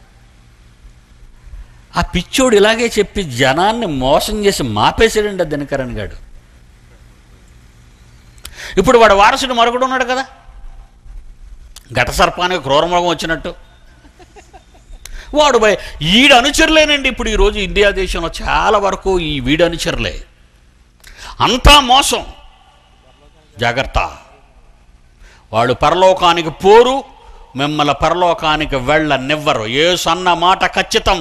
ఆ పిచ్చోడు ఇలాగే చెప్పి జనాన్ని మోసం చేసి మాపేసాడండి ఆ దినకరణ్ గాడు ఇప్పుడు వాడు వారసుడు మరొకడు ఉన్నాడు కదా ఘట సర్పానికి క్రూరమృగం వచ్చినట్టు వాడు భయ ఈడు అనుచరులేనండి ఇప్పుడు ఈరోజు ఇండియా దేశంలో చాలా వరకు ఈ వీడు అనుచరులే అంతా మోసం జాగ్రత్త వాడు పరలోకానికి పోరు మిమ్మల్ని పరలోకానికి వెళ్ళనివ్వరు ఏ సన్న మాట ఖచ్చితం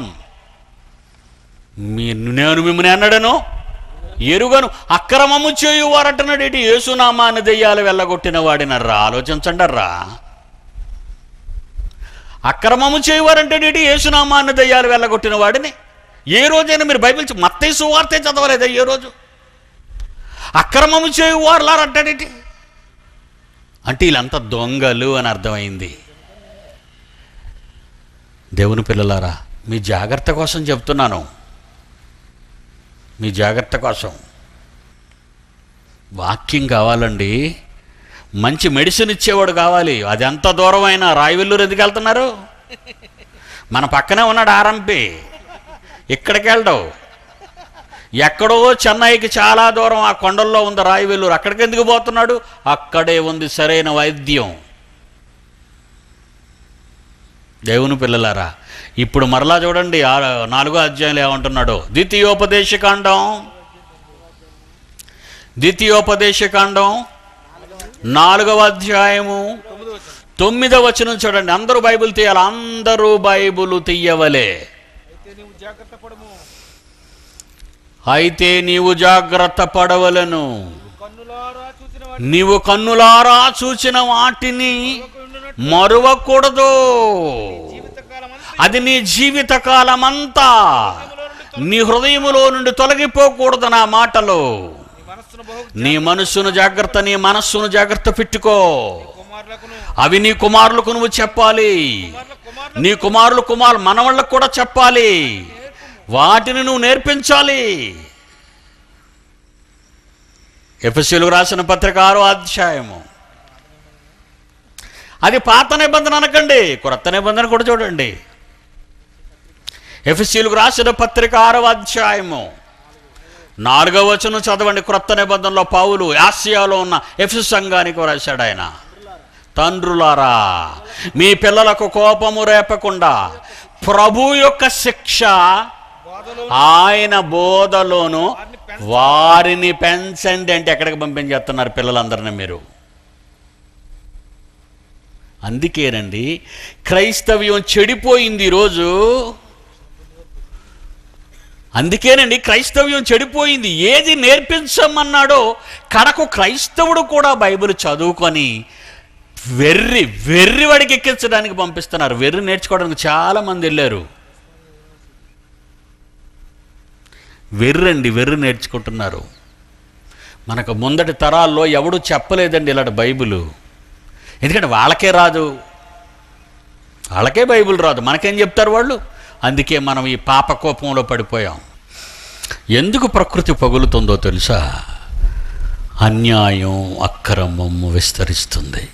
మీ నేను మిమ్మల్ని అన్నాడను ఎరుగను అక్రమము చేయువారంటున్నాడు ఏంటి ఏసునామాన్ని దెయ్యాలు వెళ్ళగొట్టిన వాడినర్రా ఆలోచించండర్రా అక్రమము చేయువారంటే ఏంటి ఏసునామాన్ని దెయ్యాలు వెళ్ళగొట్టిన వాడిని ఏ రోజైనా మీరు బైబిల్ చ- మత్తయి సువార్తే చదవలేదా ఏ రోజు అక్రమము చేయువారులారు అంటాడేంటి అంటే వీళ్ళంతా దొంగలు అని అర్థమైంది దేవుని పిల్లలారా మీ జాగ్రత్త కోసం చెప్తున్నాను మీ జాగ్రత్త కోసం వాక్యం కావాలండి మంచి మెడిసిన్ ఇచ్చేవాడు కావాలి అది ఎంత దూరమైనా రాయవెల్లూరు ఎందుకు వెళ్తున్నారు మన పక్కనే ఉన్నాడు ఆరంపి ఇక్కడికి వెళ్ళడు ఎక్కడో చెన్నైకి చాలా దూరం ఆ కొండల్లో ఉంది రాయవెల్లూరు అక్కడికి ఎందుకు పోతున్నాడు అక్కడే ఉంది సరైన వైద్యం దేవుని పిల్లలారా ఇప్పుడు మరలా చూడండి ఆ నాలుగో అధ్యాయంలో ఏమంటున్నాడు ద్వితీయోపదేశకాండం ద్వితీయోపదేశకాండం నాలుగవ అధ్యాయము తొమ్మిదవ వచనం చూడండి అందరూ బైబిల్ తీయాలి అందరూ బైబిల్ తీయవలే అయితే నీవు జాగ్రత్త పడము అయితే నీవు జాగ్రత్త పడవలను కన్నులారా చూసిన వాటి నీవు కన్నులారా చూచిన వాటిని మరువకూడదు జీవితకాలం అది నీ జీవితకాలమంతా నీ హృదయములో నుండి తొలగిపోకూడదు నా మాటలు నీ మనస్సును బహు నీ మనస్సును జాగ్రత్త నీ మనస్సును జాగ్రత్త పెట్టుకో కుమారులకును అవి నీ కుమారులకు నువ్వు చెప్పాలి కుమారుల కుమారుల నీ కుమారులు కుమారు మనవాళ్ళకు కూడా చెప్పాలి వాటిని నువ్వు నేర్పించాలి ఎఫ్ఎస్సీలకు రాసిన పత్రిక ఆరో అధ్యాయము అది పాత నిబంధన అనకండి క్రొత్త నిబంధన కూడా చూడండి ఎఫ్ఎస్సీలకు రాసిన పత్రిక ఆరో అధ్యాయము నాలుగవ వచనం చదవండి క్రొత్త నిబంధనలో పావులు ఆసియాలో ఉన్న ఎఫ్ఎస్ సంఘానికి రాశాడు ఆయన తండ్రులారా మీ పిల్లలకు కోపము రేపకుండా ప్రభు యొక్క శిక్ష బోధలో ఆయన బోధలోను వారిని పెంచండి అంటే ఎక్కడికి పంపించేస్తున్నారు పిల్లలందరినీ మీరు అందుకేనండి క్రైస్తవ్యం చెడిపోయింది ఈరోజు అందుకేనండి క్రైస్తవ్యం చెడిపోయింది ఏది నేర్పించమన్నాడో కడకు క్రైస్తవుడు కూడా బైబిల్ చదువుకొని వెర్రి వెర్రి వాడికి ఎక్కించడానికి పంపిస్తున్నారు వెర్రి నేర్చుకోవడానికి చాలా మంది వెళ్ళారు వెర్రండి వెర్రి నేర్చుకుంటున్నారు మనకు ముందటి తరాల్లో ఎవడు చెప్పలేదండి ఇలాంటి బైబిల్ ఎందుకంటే వాళ్ళకే రాదు వాళ్ళకే బైబిల్ రాదు మనకేం చెప్తారు వాళ్ళు అందుకే మనం ఈ పాప కోపంలో పడిపోయాం ఎందుకు ప్రకృతి పగులుతుందో తెలుసా అన్యాయం అక్రమం విస్తరిస్తుంది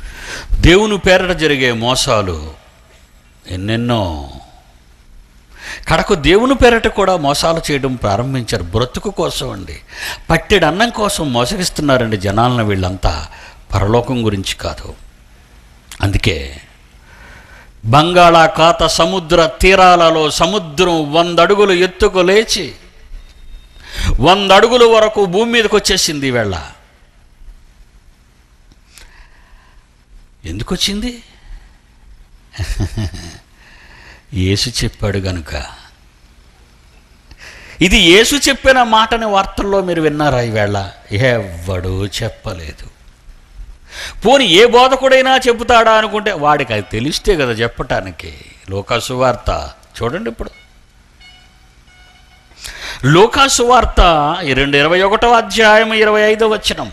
దేవుని పేరట జరిగే మోసాలు ఎన్నెన్నో కడకు దేవుని పేరట కూడా మోసాలు చేయడం ప్రారంభించారు బ్రతుకు కోసం అండి పట్టెడు అన్నం కోసం మోసగిస్తున్నారండి జనాలను వీళ్ళంతా పరలోకం గురించి కాదు అందుకే బంగాళాఖాత సముద్ర తీరాలలో సముద్రం వంద అడుగులు ఎత్తుకు లేచి వంద అడుగుల వరకు భూమి మీదకి వచ్చేసింది ఈవేళ ఎందుకు వచ్చింది యేసు చెప్పాడు గనుక ఇది యేసు చెప్పిన మాటని వార్తల్లో మీరు విన్నారా ఈవేళ ఎవ్వడూ చెప్పలేదు పోని ఏ బోధకుడైనా చెబుతాడా అనుకుంటే వాడికి అది తెలిస్తే కదా చెప్పటానికి లోకాసు వార్త చూడండి ఇప్పుడు లోకాసు వార్త ఈ రెండు ఇరవై ఒకటో అధ్యాయం ఇరవై ఐదో వచనం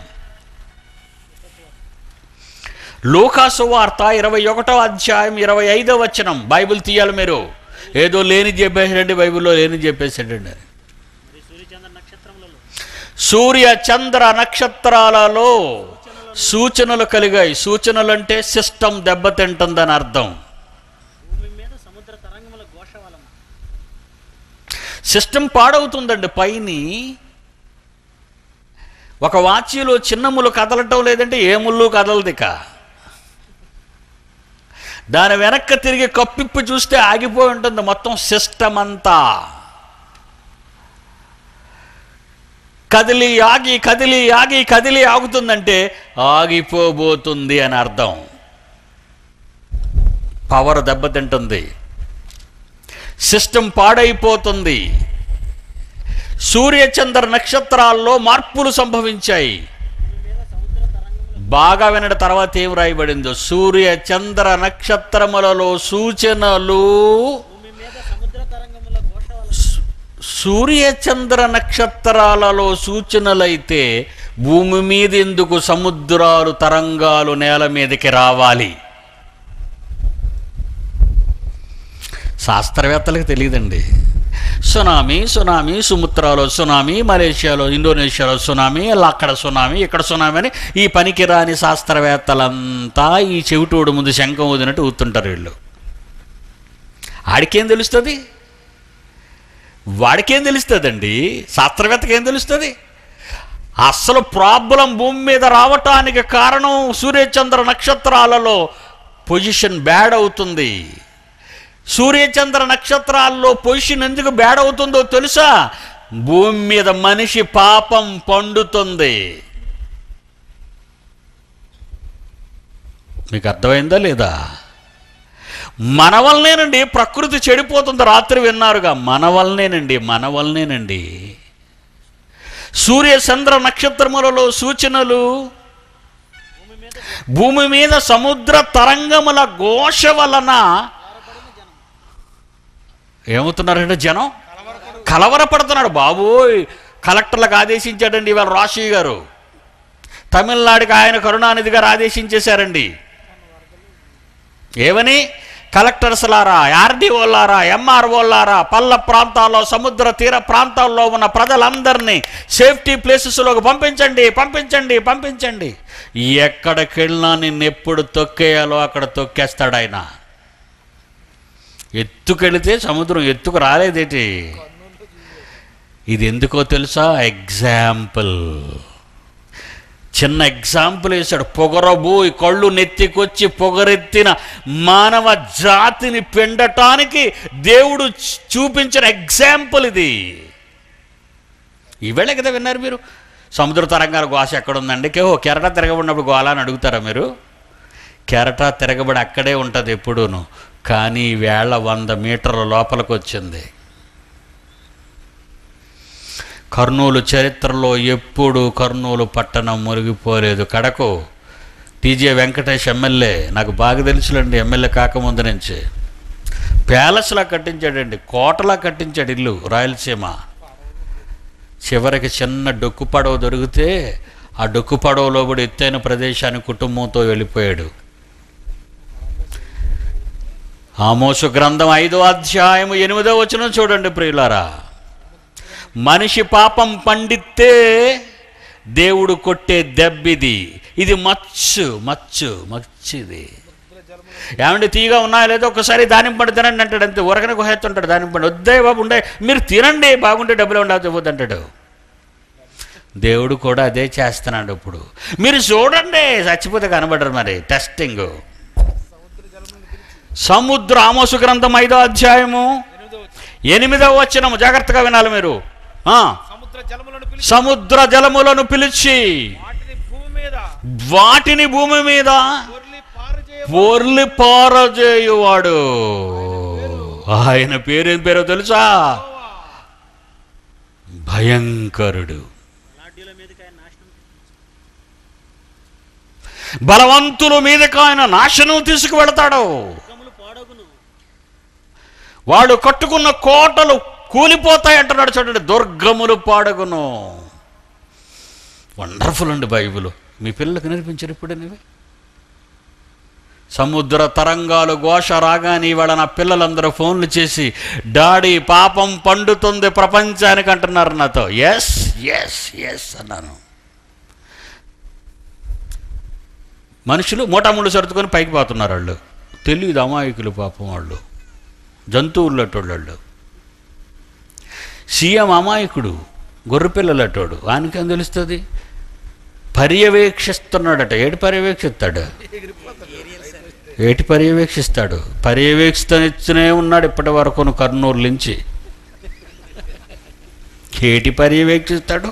లోకాసు వార్త ఇరవై ఒకటో అధ్యాయం ఇరవై ఐదో వచనం బైబిల్ తీయాలి మీరు ఏదో లేని చెప్పేసాడండి బైబిల్లో లేని చెప్పేసాడండి సూర్య చంద్ర నక్షత్రాలలో సూచనలు కలిగాయి సూచనలు అంటే సిస్టమ్ దెబ్బతింటుందని అర్థం భూమి మీద సముద్ర తరంగముల ఘోష వలన సిస్టమ్ పాడవుతుందండి పైని ఒక వాచ్యలో చిన్న ముళ్ళు కదలటం లేదంటే ఏ ముళ్ళు కదలదిక దాని వెనక్కి తిరిగి కప్పిప్పు చూస్తే ఆగిపోయి ఉంటుంది మొత్తం సిస్టమ్ అంతా కదిలి ఆగి కదిలి ఆగి కదిలి ఆగుతుందంటే ఆగిపోబోతుంది అని అర్థం పవర్ దెబ్బతింటుంది సిస్టమ్ పాడైపోతుంది సూర్యచంద్ర నక్షత్రాల్లో మార్పులు సంభవించాయి బాగా వినడం తర్వాత ఏం రాయబడిందో సూర్య చంద్ర నక్షత్రములలో సూచనలు భూమి మీద సముద్ర తరంగముల ఘోష వలన సూర్య చంద్ర నక్షత్రాలలో సూచనలైతే భూమి మీద ఎందుకు సముద్రాలు తరంగాలు నేల మీదకి రావాలి శాస్త్రవేత్తలకు తెలియదండి సునామీ సునామీ సుముత్రాలో సునామీ మలేషియాలో ఇండోనేషియాలో సునామీ అలా అక్కడ సునామీ ఇక్కడ సునామీ అని ఈ పనికిరాని శాస్త్రవేత్తలంతా ఈ చెవిటోడు ముందు శంఖం ఊదినట్టు ఊతుంటారు వీళ్ళు ఆడికేం తెలుస్తుంది వాడికేం తెలుస్తుందండి శాస్త్రవేత్తకి ఏం తెలుస్తుంది అసలు ప్రాబ్లం భూమి మీద రావటానికి కారణం సూర్యచంద్ర నక్షత్రాలలో పొజిషన్ బ్యాడ్ అవుతుంది సూర్యచంద్ర నక్షత్రాల్లో పొజిషన్ ఎందుకు బ్యాడ్ అవుతుందో తెలుసా భూమి మీద మనిషి పాపం పండుతుంది మీకు అర్థమైందా లేదా మన వల్లనేనండి ప్రకృతి చెడిపోతుంది రాత్రి విన్నారుగా మన వల్లనేనండి మన వల్లనేనండి సూర్య చంద్ర నక్షత్రములలో సూచనలు భూమి మీద సముద్ర తరంగముల ఘోష వలన ఏమవుతున్నారంటే జనం కలవరపడుతున్నాడు బాబోయ్ కలెక్టర్లకు ఆదేశించాడండి ఇవాళ రాశి గారు తమిళనాడుకి ఆయన కరుణానిధి గారు ఆదేశించేశారండి ఏమని కలెక్టర్స్లారా ఆర్డీఓలారా ఎంఆర్ఓలారా పల్ల ప్రాంతాల్లో సముద్ర తీర ప్రాంతాల్లో ఉన్న ప్రజలందరినీ సేఫ్టీ ప్లేసెస్లోకి పంపించండి పంపించండి పంపించండి ఎక్కడికి వెళ్ళినా నిన్ను ఎప్పుడు తొక్కేయాలో అక్కడ తొక్కేస్తాడు ఆయన ఎత్తుకెళితే సముద్రం ఎత్తుకు రాలేదేటి ఇది ఎందుకో తెలుసా ఎగ్జాంపుల్ చిన్న ఎగ్జాంపుల్ వేశాడు పొగరబోయి కళ్ళు నెత్తికొచ్చి పొగరెత్తిన మానవ జాతిని పెండటానికి దేవుడు చూ- చూపించిన ఎగ్జాంపుల్ ఇది ఈవేళ కదా విన్నారు మీరు సముద్ర తరంగాల గోస ఎక్కడుందండి కేవో కెరటా తిరగబడినప్పుడు గోళ అని అడుగుతారా మీరు కెరటా తిరగబడి అక్కడే ఉంటుంది ఎప్పుడూను కానీ వేళ వంద మీటర్ల లోపలికి వచ్చింది కర్నూలు చరిత్రలో ఎప్పుడు కర్నూలు పట్టణం మురిగిపోలేదు కడకు టీజే వెంకటేష్ ఎమ్మెల్యే నాకు బాగా తెలుసులేండి ఎమ్మెల్యే కాకముందు నుంచి ప్యాలెస్లా కట్టించాడండి కోటలా కట్టించాడు ఇల్లు రాయలసీమ చివరికి చిన్న డొక్కు పడవ దొరికితే ఆ డొక్కు పడవలో కూడా ఎత్తైన ప్రదేశానికి కుటుంబంతో వెళ్ళిపోయాడు ఆమోసు గ్రంథం ఐదో అధ్యాయము ఎనిమిదో వచనం చూడండి ప్రియులారా మనిషి పాపం పండితే దేవుడు కొట్టే దెబ్బిది ఇది మచ్చు మచ్చు మచ్చిది ఏమంటే తీగా ఉన్నాయో లేదో ఒకసారి దానిమ్మ పండు తినండి అంటాడు అంతే ఊరకనే గుహెత్తుంటాడు దానిమ్మ పండు వద్దే బాబు ఉండే మీరు తినండి బాగుంటే డబ్బులు ఉండదు ఇవ్వద్దు అంటాడు దేవుడు కూడా అదే చేస్తున్నాడు ఇప్పుడు మీరు చూడండి చచ్చిపోతే కనబడరు మరి టెస్టింగ్ సముద్ర ఆమోసు గ్రంథం ఐదో అధ్యాయము ఎనిమిదో ఎనిమిదవ వచ్చినము జాగ్రత్తగా వినాలి మీరు ఆ, సముద్ర జలములను పిలిచి సముద్ర జలములను పిలిచి వాటిని భూమి మీద వాటిని భూమి మీద పొర్లి పారజేయ పొర్లి పారజేయువాడు ఆయన పేరేం పేరో తెలుసా భయంకరుడు లాడ్యుల మీదకి ఆయన నాశనం బలవంతుల మీదకి ఆయన నాశనం తీసుకువెళతాడు దుఃఖములు పాడగును వాడు కట్టుకున్న కోటలు కూలిపోతాయి అంటున్నాడు చూడండి దుర్గములు పాడగును వండర్ఫుల్ అండి బైబిల్ మీ పిల్లలకు నేర్పించారు ఇప్పుడు నీవి సముద్ర తరంగాలు ఘోష రాగానే ఇవాళ నా పిల్లలందరూ ఫోన్లు చేసి డాడీ పాపం పండుతుంది ప్రపంచానికి అంటున్నారు నాతో ఎస్ ఎస్ ఎస్ అన్నాను మనుషులు మోటాముళ్ళు సర్దుకొని పైకి పోతున్నారు వాళ్ళు తెలియదు అమాయకులు పాపం వాళ్ళు జంతువులటోళ్ళు సీఎం అమాయకుడు గొర్రెపిల్లలటోడు ఆయనకేం తెలుస్తుంది పర్యవేక్షిస్తున్నాడట ఏడు పర్యవేక్షిస్తాడు ఏటి పర్యవేక్షిస్తాడు పర్యవేక్షిస్తూనే ఉన్నాడు ఇప్పటి వరకు కర్నూలు నుంచి ఏటి పర్యవేక్షిస్తాడు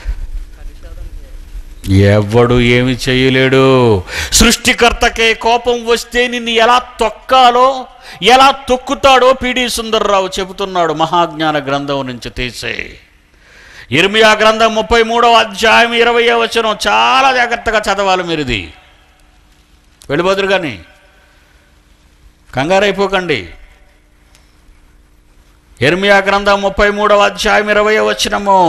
ఎవడు ఏమి చేయలేడు సృష్టికర్తకే కోపం వస్తే నిన్ను ఎలా తొక్కాలో ఎలా తొక్కుతాడో పిడి సుందర్రావు చెబుతున్నాడు మహాజ్ఞాన గ్రంథం నుంచి తీసే ఇర్మియా గ్రంథం ముప్పై మూడవ అధ్యాయం ఇరవై వచనం చాలా జాగ్రత్తగా చదవాలి మీరు ఇది వెళ్ళిపోదురు కానీ కంగారైపోకండి ఇర్మియా గ్రంథం ముప్పై మూడవ అధ్యాయం ఇరవై వచనము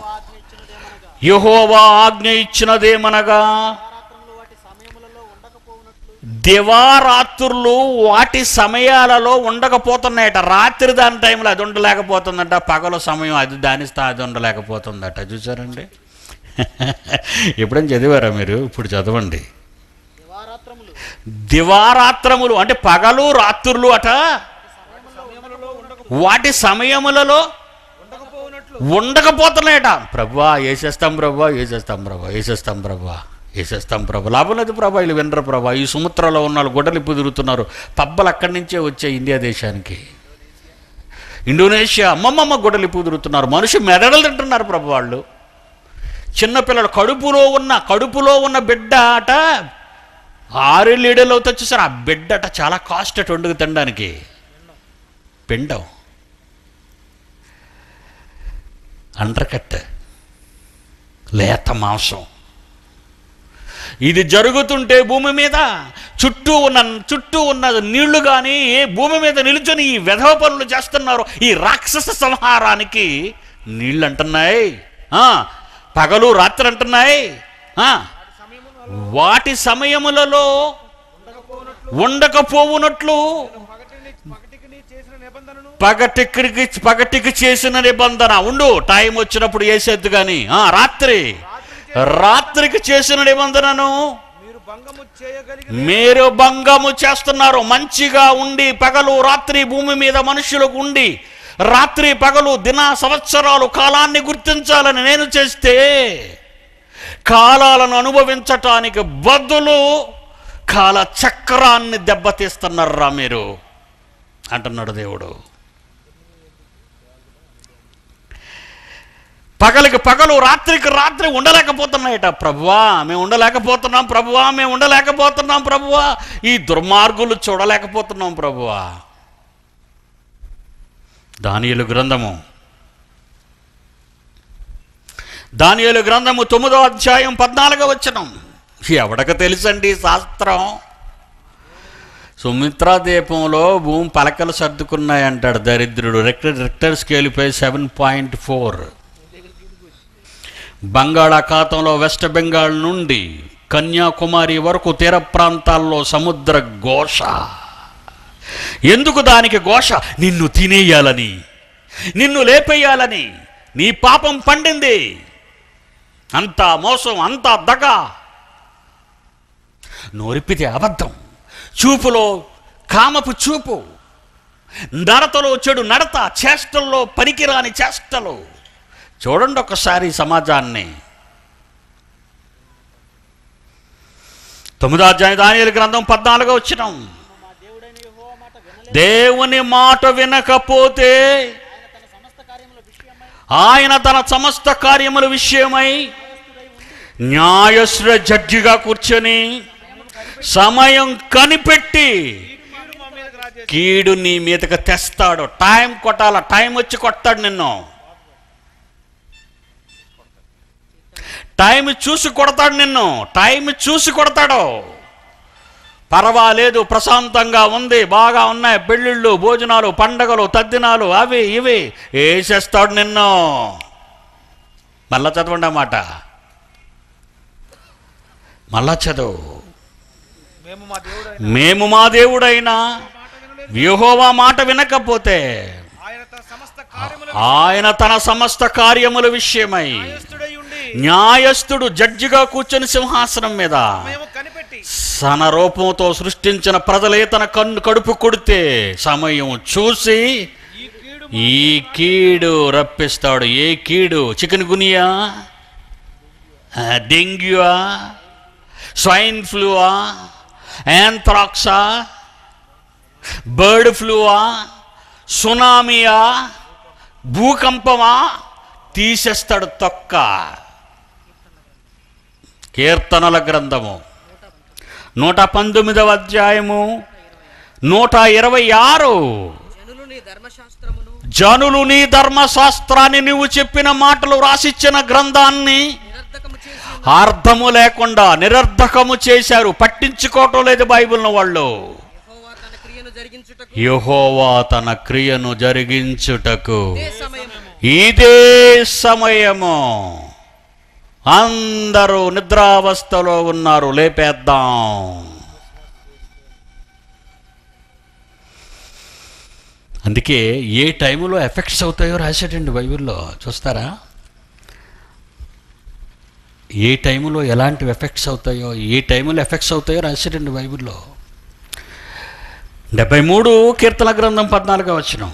యహోవా ఆజ్ఞ ఇచ్చినదేమనగా రాత్రములు వాటి సమయములలో ఉండకపోవునట్లు దివారాత్రులు వాటి సమయాలలో ఉండకపోతున్నాయట రాత్రి దాని టైంలో అది ఉండలేకపోతుందంట పగల సమయం అది దాని స్థా అది ఉండలేకపోతుందట చూసారండి ఎప్పుడైనా చదివారా మీరు ఇప్పుడు చదవండి దివారాత్రములు దివారాత్రములు అంటే పగలు రాత్రులు అట సమయములలో ఉండక వాటి సమయములలో ఉండకపోవునట్లు ఉండకపోతున్నాయట ప్రభా వేసేస్తాం ప్రభా వేసేస్తాం ప్రభా వేసేస్తాం ప్రభా వేసేస్తాం ప్రభా లాభం లేదు ప్రభా వీళ్ళు వినరు ప్రభా ఈ సముద్రంలో ఉన్న వాళ్ళు గొడ్డలు ఇప్పుడు తిరుగుతున్నారు పబ్బలు అక్కడి నుంచే వచ్చాయి ఇండియా దేశానికి ఇండోనేషియా అమ్మమ్మమ్మ గొడ్డలు ఇప్పుడు తిరుగుతున్నారు మనిషి మెదడలు తింటున్నారు ప్రభు వాళ్ళు చిన్నపిల్లలు కడుపులో ఉన్న కడుపులో ఉన్న బిడ్డ అట ఆరేళ్ళు ఏడేళ్ళు అవుతా వచ్చేసారు ఆ బిడ్డ అట చాలా కాస్ట్ అటు వండుకు తినడానికి పిండం అండర్కట్ లేత మాంసం ఇది జరుగుతుంటే భూమి మీద చుట్టూ ఉన్న చుట్టూ ఉన్న నీళ్లు కానీ ఏ భూమి మీద నిలుచొని ఈ వెధవ పనులు చేస్తున్నారు ఈ రాక్షస సంహారానికి నీళ్ళు అంటున్నాయి ఆ, పగలు రాత్రి అంటున్నాయి ఆ, వాటి సమయములలో ఉండకపోవునట్లు పగటిని పగటికి చేసిన నిబంధనను పగటికి పగటికి చేసిన నిబంధన ఉండు టైం వచ్చినప్పుడు వేసేద్దు కానీ ఆ, రాత్రి రాత్రికి చేసిన నిబంధనను మీరు భంగము చేయగలిగిన మీరు భంగము చేస్తున్నారు మంచిగా ఉండి పగలు రాత్రి భూమి మీద మనుషులకు ఉండి రాత్రి పగలు దిన సంవత్సరాలు కాలాన్ని గుర్తించాలని నేను చేస్తే కాలాలను అనుభవించటానికి బదులు కాల చక్రాన్ని దెబ్బతీస్తున్నారా మీరు అంటున్నాడు దేవుడు పగలికి పగలు రాత్రికి రాత్రి ఉండలేకపోతున్నాయట ప్రభువా మేము ఉండలేకపోతున్నాం ప్రభువా మేము ఉండలేకపోతున్నాం ప్రభువా ఈ దుర్మార్గులు చూడలేకపోతున్నాం ప్రభువా దానియలు గ్రంథము దానియలు గ్రంథము తొమ్మిదో అధ్యాయం పద్నాలుగో వచనం ఎవడక తెలుసండి శాస్త్రం సుమిత్రా దీపంలో భూమి పలకలు సర్దుకున్నాయంటాడు దరిద్రుడు రెక్టర్ రెక్టర్ స్కేల్పై సెవెన్ పాయింట్ ఫోర్ బంగాళాఖాతంలో వెస్ట్ బెంగాల్ నుండి కన్యాకుమారి వరకు తీర ప్రాంతాల్లో సముద్ర ఘోష ఎందుకు దానికి ఘోష నిన్ను తినేయాలని నిన్ను లేపేయాలని నీ పాపం పండింది అంతా మోసం అంతా దగ నోరిప్పితే అబద్ధం చూపులో కామపు చూపు నడతలో చెడు నడత చేష్టల్లో పనికిరాని చేష్టలు చూడండి ఒకసారి ఈ సమాజాన్ని తొమ్మిదో అధ్యాయ దానియేలు గ్రంథం పద్నాలుగో వచ్చినాం మా దేవుడైన యెహోవా మాట వినలేదు దేవుని మాట వినకపోతే ఆయన తన సమస్త కార్యముల విషయమై ఆయన తన సమస్త కార్యముల విషయమై న్యాయశ్ర జడ్జిగా కూర్చొని సమయం కనిపెట్టి కీడు మా మీదకి రాజేసి కీడు నీ మీదకి తెస్తాడు టైం కొట్టాల టైం వచ్చి కొడతాడు నిన్ను టైం చూసి కొడతాడు నిన్ను టైం చూసి కొడతాడు పర్వాలేదు ప్రశాంతంగా ఉంది బాగా ఉన్నాయి పెళ్ళిళ్ళు భోజనాలు పండగలు తద్దినాలు అవి ఇవి వేసేస్తాడు నిన్ను మళ్ళా చదవండి అన్నమాట మళ్ళా చదువు మేము మా దేవుడైన మేము మా దేవుడైనా మాట వినలేదు యెహోవా మాట వినకపోతే ఆయన తన సమస్త కార్యముల ఆయన తన సమస్త కార్యముల విషయమై న్యాయస్థుడై ఉండి న్యాయస్థుడు జడ్జిగా కూర్చొని సింహాసనం మీద మేము కనిపెట్టి సన రూపంతో సృష్టించిన ప్రజలే తన కన్ను కడుపు కొడితే సమయం చూసి ఈ కీడు ఈ కీడు రప్పిస్తాడు ఏ కీడు చికెన్ గునియా డెంగ్యూవా స్వైన్ ఫ్లూవా యాంథ్రాక్సా బర్డ్ ఫ్లూవా సునామియా భూకంపమా తీసేస్తాడు తొక్క కీర్తనల గ్రంథము నూట పంతొమ్మిదవ అధ్యాయము నూట ఇరవై ఆరు జనులు నీ ధర్మశాస్త్రమును జనులు నీ ధర్మశాస్త్రాన్ని నువ్వు చెప్పిన మాటలు రాసిచ్చిన గ్రంథాన్ని నిరర్ధకము చేసి అర్థము లేకుండా నిరర్ధకము చేశారు పట్టించుకోవటం లేదు బైబిల్ను వాళ్ళు యెహోవా తన క్రియను జరిగించుటకు యహోవా తన క్రియను జరిగించుటకు ఇదే సమయము ఇదే సమయము అందరూ నిద్రావస్థలో ఉన్నారు లేపేద్దాం అందుకే ఏ టైంలో ఎఫెక్ట్స్ అవుతాయో రాశాడండి బైబిల్లో చూస్తారా ఏ టైంలో ఎలాంటి ఎఫెక్ట్స్ అవుతాయో ఏ టైంలో ఎఫెక్ట్స్ అవుతాయో రాశాడండి బైబిల్లో డెబ్బై మూడు కీర్తన గ్రంథం పద్నాలుగో వచ్చినాం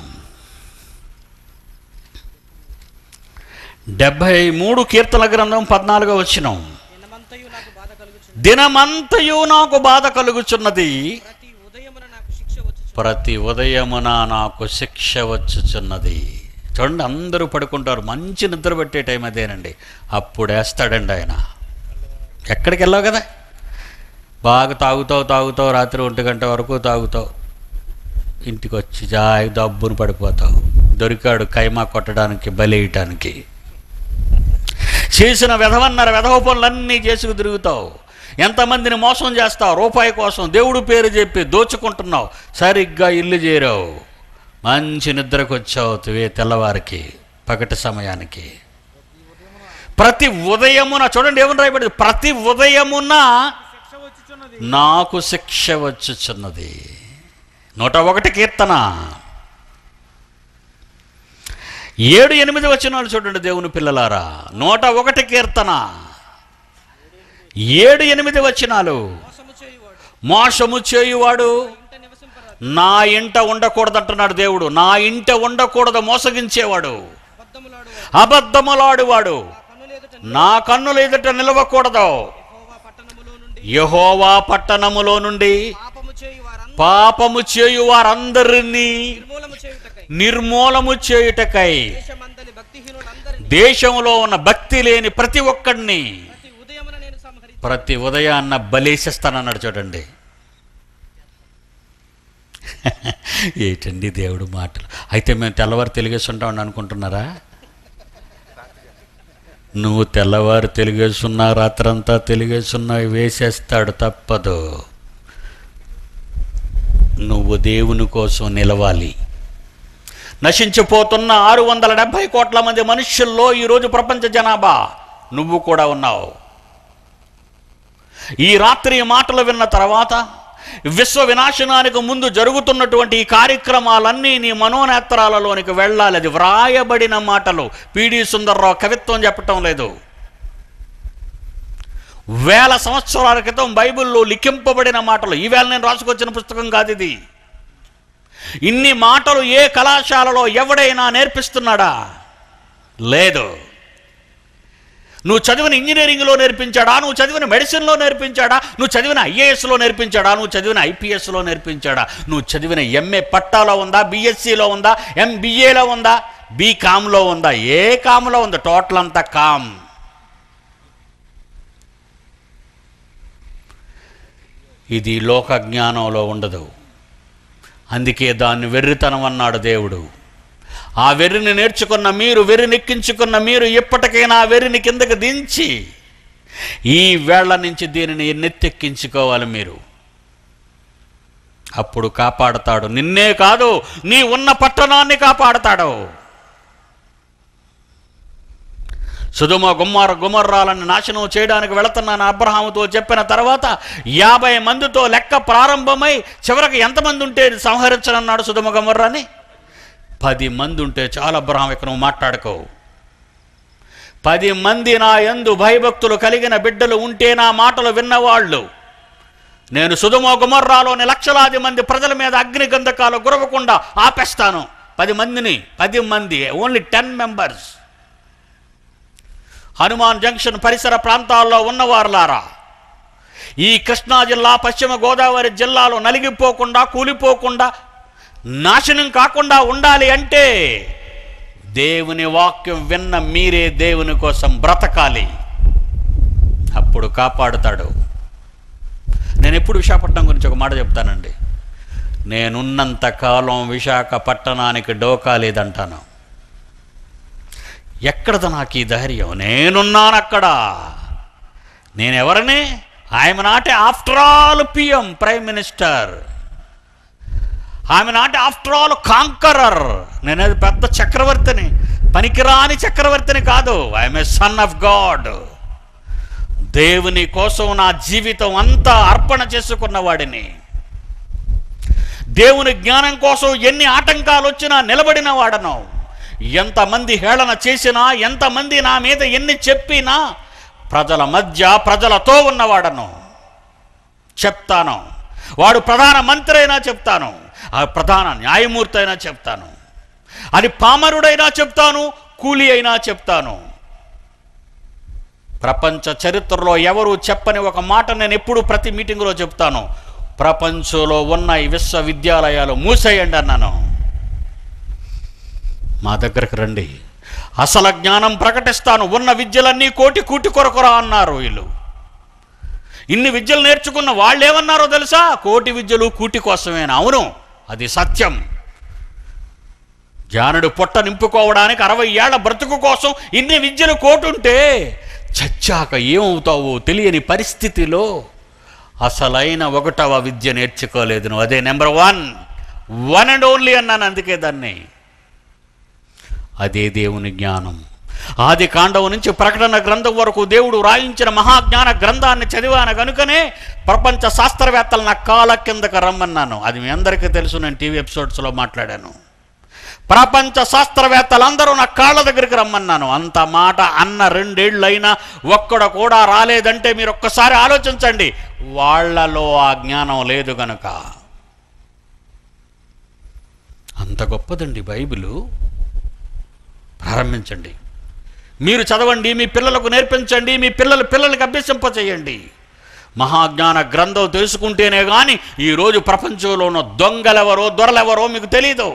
డెబ్భై మూడు కీర్తన గ్రంథం పద్నాలుగో వచ్చినాం దినమంతయు నాకు బాధ కలుగుచున్నది దినమంతయు నాకు బాధ కలుగుచున్నది ప్రతి ఉదయమున నాకు శిక్ష వచ్చు ప్రతి ఉదయమున నాకు శిక్ష వచ్చుచున్నది చూడండి అందరూ పడుకుంటారు మంచి నిద్ర పెట్టే టైం అదేనండి అప్పుడు వేస్తాడండి ఆయన ఎక్కడికి వెళ్ళావు కదా బాగా తాగుతావు తాగుతావు రాత్రి ఒంటి గంట వరకు తాగుతావు ఇంటికి వచ్చి జాయి దబ్బును పడిపోతావు దొరికాడు కైమా కొట్టడానికి బలేయటానికి చేసిన వెధవన్నర వెధవ పనులన్నీ చేసుకు తిరుగుతావు ఎంతమందిని మోసం చేస్తావు రూపాయి కోసం దేవుడు పేరు చెప్పి దోచుకుంటున్నావు సరిగ్గా ఇల్లు చేరావు మంచి నిద్రకు వచ్చావు తువే తెల్లవారికి పగటి సమయానికి ప్రతి ఉదయమున చూడండి ఏమని రాయబడింది ప్రతి ఉదయమున శిక్ష వచ్చుచున్నది నాకు శిక్ష వచ్చుచున్నది నూట ఒకటి కీర్తన ఏడు ఎనిమిది వచనాలు చూడండి దేవుని పిల్లలారా నూట ఒకటి కీర్తన ఏడు ఎనిమిది వచనాలు మోసము చేయువాడు మోసము చేయువాడు ఇంట నివసింపరాదు నా ఇంట ఉండకూడదు అంటున్నాడు దేవుడు నా ఇంట ఉండకూడదు మోసగించేవాడు అబద్ధములాడువాడు అబద్ధములాడువాడు కన్నులేదుట నా కన్నుల ఎదుట నిలవకూడదు యెహోవా పట్టణములో నుండి యహోవా పట్టణములో నుండి పాపము చేయు వారందరూ పాపము చేయు వారందరినీ నిర్మూలము చేయుటకై నిర్మూలము చేయుటకై దేశమందలి భక్తిహీనులందరినీ దేశంలో ఉన్న భక్తి లేని ప్రతి ఒక్కడిని ప్రతి ఉదయమున నేను సంహరించి ప్రతి ఉదయాన్న బలేసేస్తానన్నాడు చూడండి ఏటండి దేవుడు మాటలు అయితే మేము తెల్లవారు తెలిగేస్తుంటామని అనుకుంటున్నారా నువ్వు తెల్లవారు తెలిగేసున్నా రాత్రంతా తెలిగేసున్నా వేసేస్తాడు తప్పదు నువ్వు దేవుని కోసం నిలవాలి నశించిపోతున్న ఆరు వందల డెబ్భై కోట్ల మంది మనుష్యుల్లో ఈరోజు ప్రపంచ జనాభా నువ్వు కూడా ఉన్నావు ఈ రాత్రి ఈ మాటలు విన్న తర్వాత విశ్వ వినాశనానికి ముందు జరుగుతున్నటువంటి ఈ కార్యక్రమాలన్నీ నీ మనోనేత్రాలలోనికి వెళ్ళాలి అది వ్రాయబడిన మాటలు పిడి సుందర్రావు కవిత్వం చెప్పటం లేదు వేల సంవత్సరాల క్రితం బైబిల్లో లిఖింపబడిన మాటలు ఈవేళ నేను రాసుకొచ్చిన పుస్తకం కాదు ఇది ఇన్ని మాటలు ఏ కళాశాలలో ఎవడైనా నేర్పిస్తున్నాడా లేదు నువ్వు చదివిన ఇంజనీరింగ్లో నేర్పించాడా నువ్వు చదివిన మెడిసిన్లో నేర్పించాడా నువ్వు చదివిన ఐఏఎస్లో నేర్పించాడా నువ్వు చదివిన ఐపీఎస్లో నేర్పించాడా నువ్వు చదివిన ఎంఏ పట్టాలో ఉందా బీఎస్సీలో ఉందా ఎంబీఏలో ఉందా బీకామ్లో ఉందా ఏ కామ్లో ఉందా టోటల్ అంతా కామ్ ఇది లోక జ్ఞానంలో ఉండదు అందుకే దాన్ని వెర్రితనం అన్నాడు దేవుడు ఆ వెర్రిని నేర్చుకున్న మీరు వెర్రినెక్కించుకున్న మీరు ఇప్పటికైనా ఆ వెర్రిని కిందకి దించి ఈ వేళ్ల నుంచి దీనిని నెత్తెక్కించుకోవాలి మీరు అప్పుడు కాపాడతాడు నిన్నే కాదు నీ ఉన్న పట్టణాన్ని కాపాడతాడు సుధుమ గుమ్మార గుమర్రాలను నాశనం చేయడానికి వెళుతున్నాను అబ్రహాముతో చెప్పిన తర్వాత యాభై మందితో లెక్క ప్రారంభమై చివరికి ఎంతమంది ఉంటే సంహరించనన్నాడు సుధుమ గుమర్రాని పది మంది ఉంటే చాలా అబ్రహాం ఇక నువ్వు మాట్లాడుకో పది మంది నా యందు భయభక్తులు కలిగిన బిడ్డలు ఉంటే నా మాటలు విన్నవాళ్ళు నేను సుధుమ గుమర్రాలోని లక్షలాది మంది ప్రజల మీద అగ్ని గంధకాలు గురవకుండా ఆపేస్తాను పది మందిని పది మంది only ten members Hanuman junction పరిసర ప్రాంతాల్లో ఉన్నవారులారా ఈ కృష్ణా జిల్లా పశ్చిమ గోదావరి జిల్లాలో నలిగిపోకుండా కూలిపోకుండా నాశనం కాకుండా ఉండాలి అంటే దేవుని వాక్యం విన్న మీరే దేవుని కోసం బ్రతకాలి అప్పుడు కాపాడుతాడు నేను ఎప్పుడు విశాఖపట్నం గురించి ఒక మాట చెప్తానండి నేనున్నంత కాలం విశాఖపట్టణానికి డోకా లేదంటాను ఎక్కడద నాకు ఈ ధైర్యం నేనున్నాను అక్కడ నేను ఎవరిని I'm not after all PM prime minister I'm not after all conqueror నేనేది పెద్ద చక్రవర్తిని పనికిరాని చక్రవర్తిని కాదు I'm a son of God దేవుని కోసం నా జీవితం అంతా అర్పణ చేసుకున్న వాడిని దేవుని జ్ఞానం కోసం ఎన్ని ఆటంకాలు వచ్చినా నిలబడిన వాడను ఎంతమంది హేళన చేసినా ఎంతమంది నా మీద ఎన్ని చెప్పినా ప్రజల మధ్య ప్రజలతో ఉన్నవాడను చెప్తాను వాడు ప్రధాన మంత్రి అయినా చెప్తాను ఆ ప్రధాన న్యాయమూర్తి అయినా చెప్తాను అది పామరుడైనా చెప్తాను కూలి అయినా చెప్తాను ప్రపంచ చరిత్రలో ఎవరు చెప్పని ఒక మాట నేను ఎప్పుడు ప్రతి మీటింగ్లో చెప్తాను ప్రపంచంలో ఉన్న ఈ విశ్వవిద్యాలయాలు మూసేయండి అన్నాను మా దగ్గరకు రండి అసలు జ్ఞానం ప్రకటిస్తాను ఉన్న విద్యలన్నీ కోటి కూటి కొరకొరా అన్నారు వీళ్ళు ఇన్ని విద్యలు నేర్చుకున్న వాళ్ళు ఏమన్నారో తెలుసా కోటి విద్యలు కూటి కోసమేనా అవును అది సత్యం జానుడు పొట్ట నింపుకోవడానికి అరవై ఏళ్ల బ్రతుకు కోసం ఇన్ని విద్యలు కోటుంటే చచ్చాక ఏమవుతావో తెలియని పరిస్థితిలో అసలైన ఒకటవ విద్య నేర్చుకోలేదు నువ్వు అదే number one one and only అన్నాను అందుకే దాన్ని అదే దేవుని జ్ఞానం ఆది కాండవం నుంచి ప్రకటన గ్రంథం వరకు దేవుడు రాయించిన మహాజ్ఞాన గ్రంథాన్ని చదివాను కనుకనే ప్రపంచ శాస్త్రవేత్తలు నా కాల కిందకు రమ్మన్నాను అది మీ అందరికీ తెలుసు నేను టీవీ ఎపిసోడ్స్లో మాట్లాడాను ప్రపంచ శాస్త్రవేత్తలందరూ నా కాళ్ళ దగ్గరికి రమ్మన్నాను అంత మాట అన్న రెండేళ్ళైనా ఒక్కడ కూడా రాలేదంటే మీరు ఒక్కసారి ఆలోచించండి వాళ్ళలో ఆ జ్ఞానం లేదు గనుక అంత గొప్పదండి బైబిలు ప్రారంభించండి మీరు చదవండి మీ పిల్లలకు నేర్పించండి మీ పిల్లల పిల్లలకి అభ్యసింపచేయండి మహాజ్ఞాన గ్రంథం తెలుసుకుంటేనే కానీ ఈరోజు ప్రపంచంలో ఉన్న దొంగలెవరో దొరలెవరో మీకు తెలీదు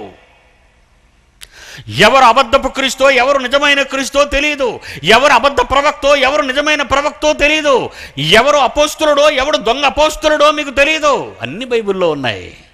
ఎవరు అబద్ధపు క్రీస్తో ఎవరు నిజమైన క్రీస్తో తెలియదు ఎవరు అబద్ధ ప్రవక్తో ఎవరు నిజమైన ప్రవక్తో తెలియదు ఎవరు అపోస్తులుడో ఎవడు దొంగ అపోస్తులుడో మీకు తెలియదు అన్ని బైబిల్లో ఉన్నాయి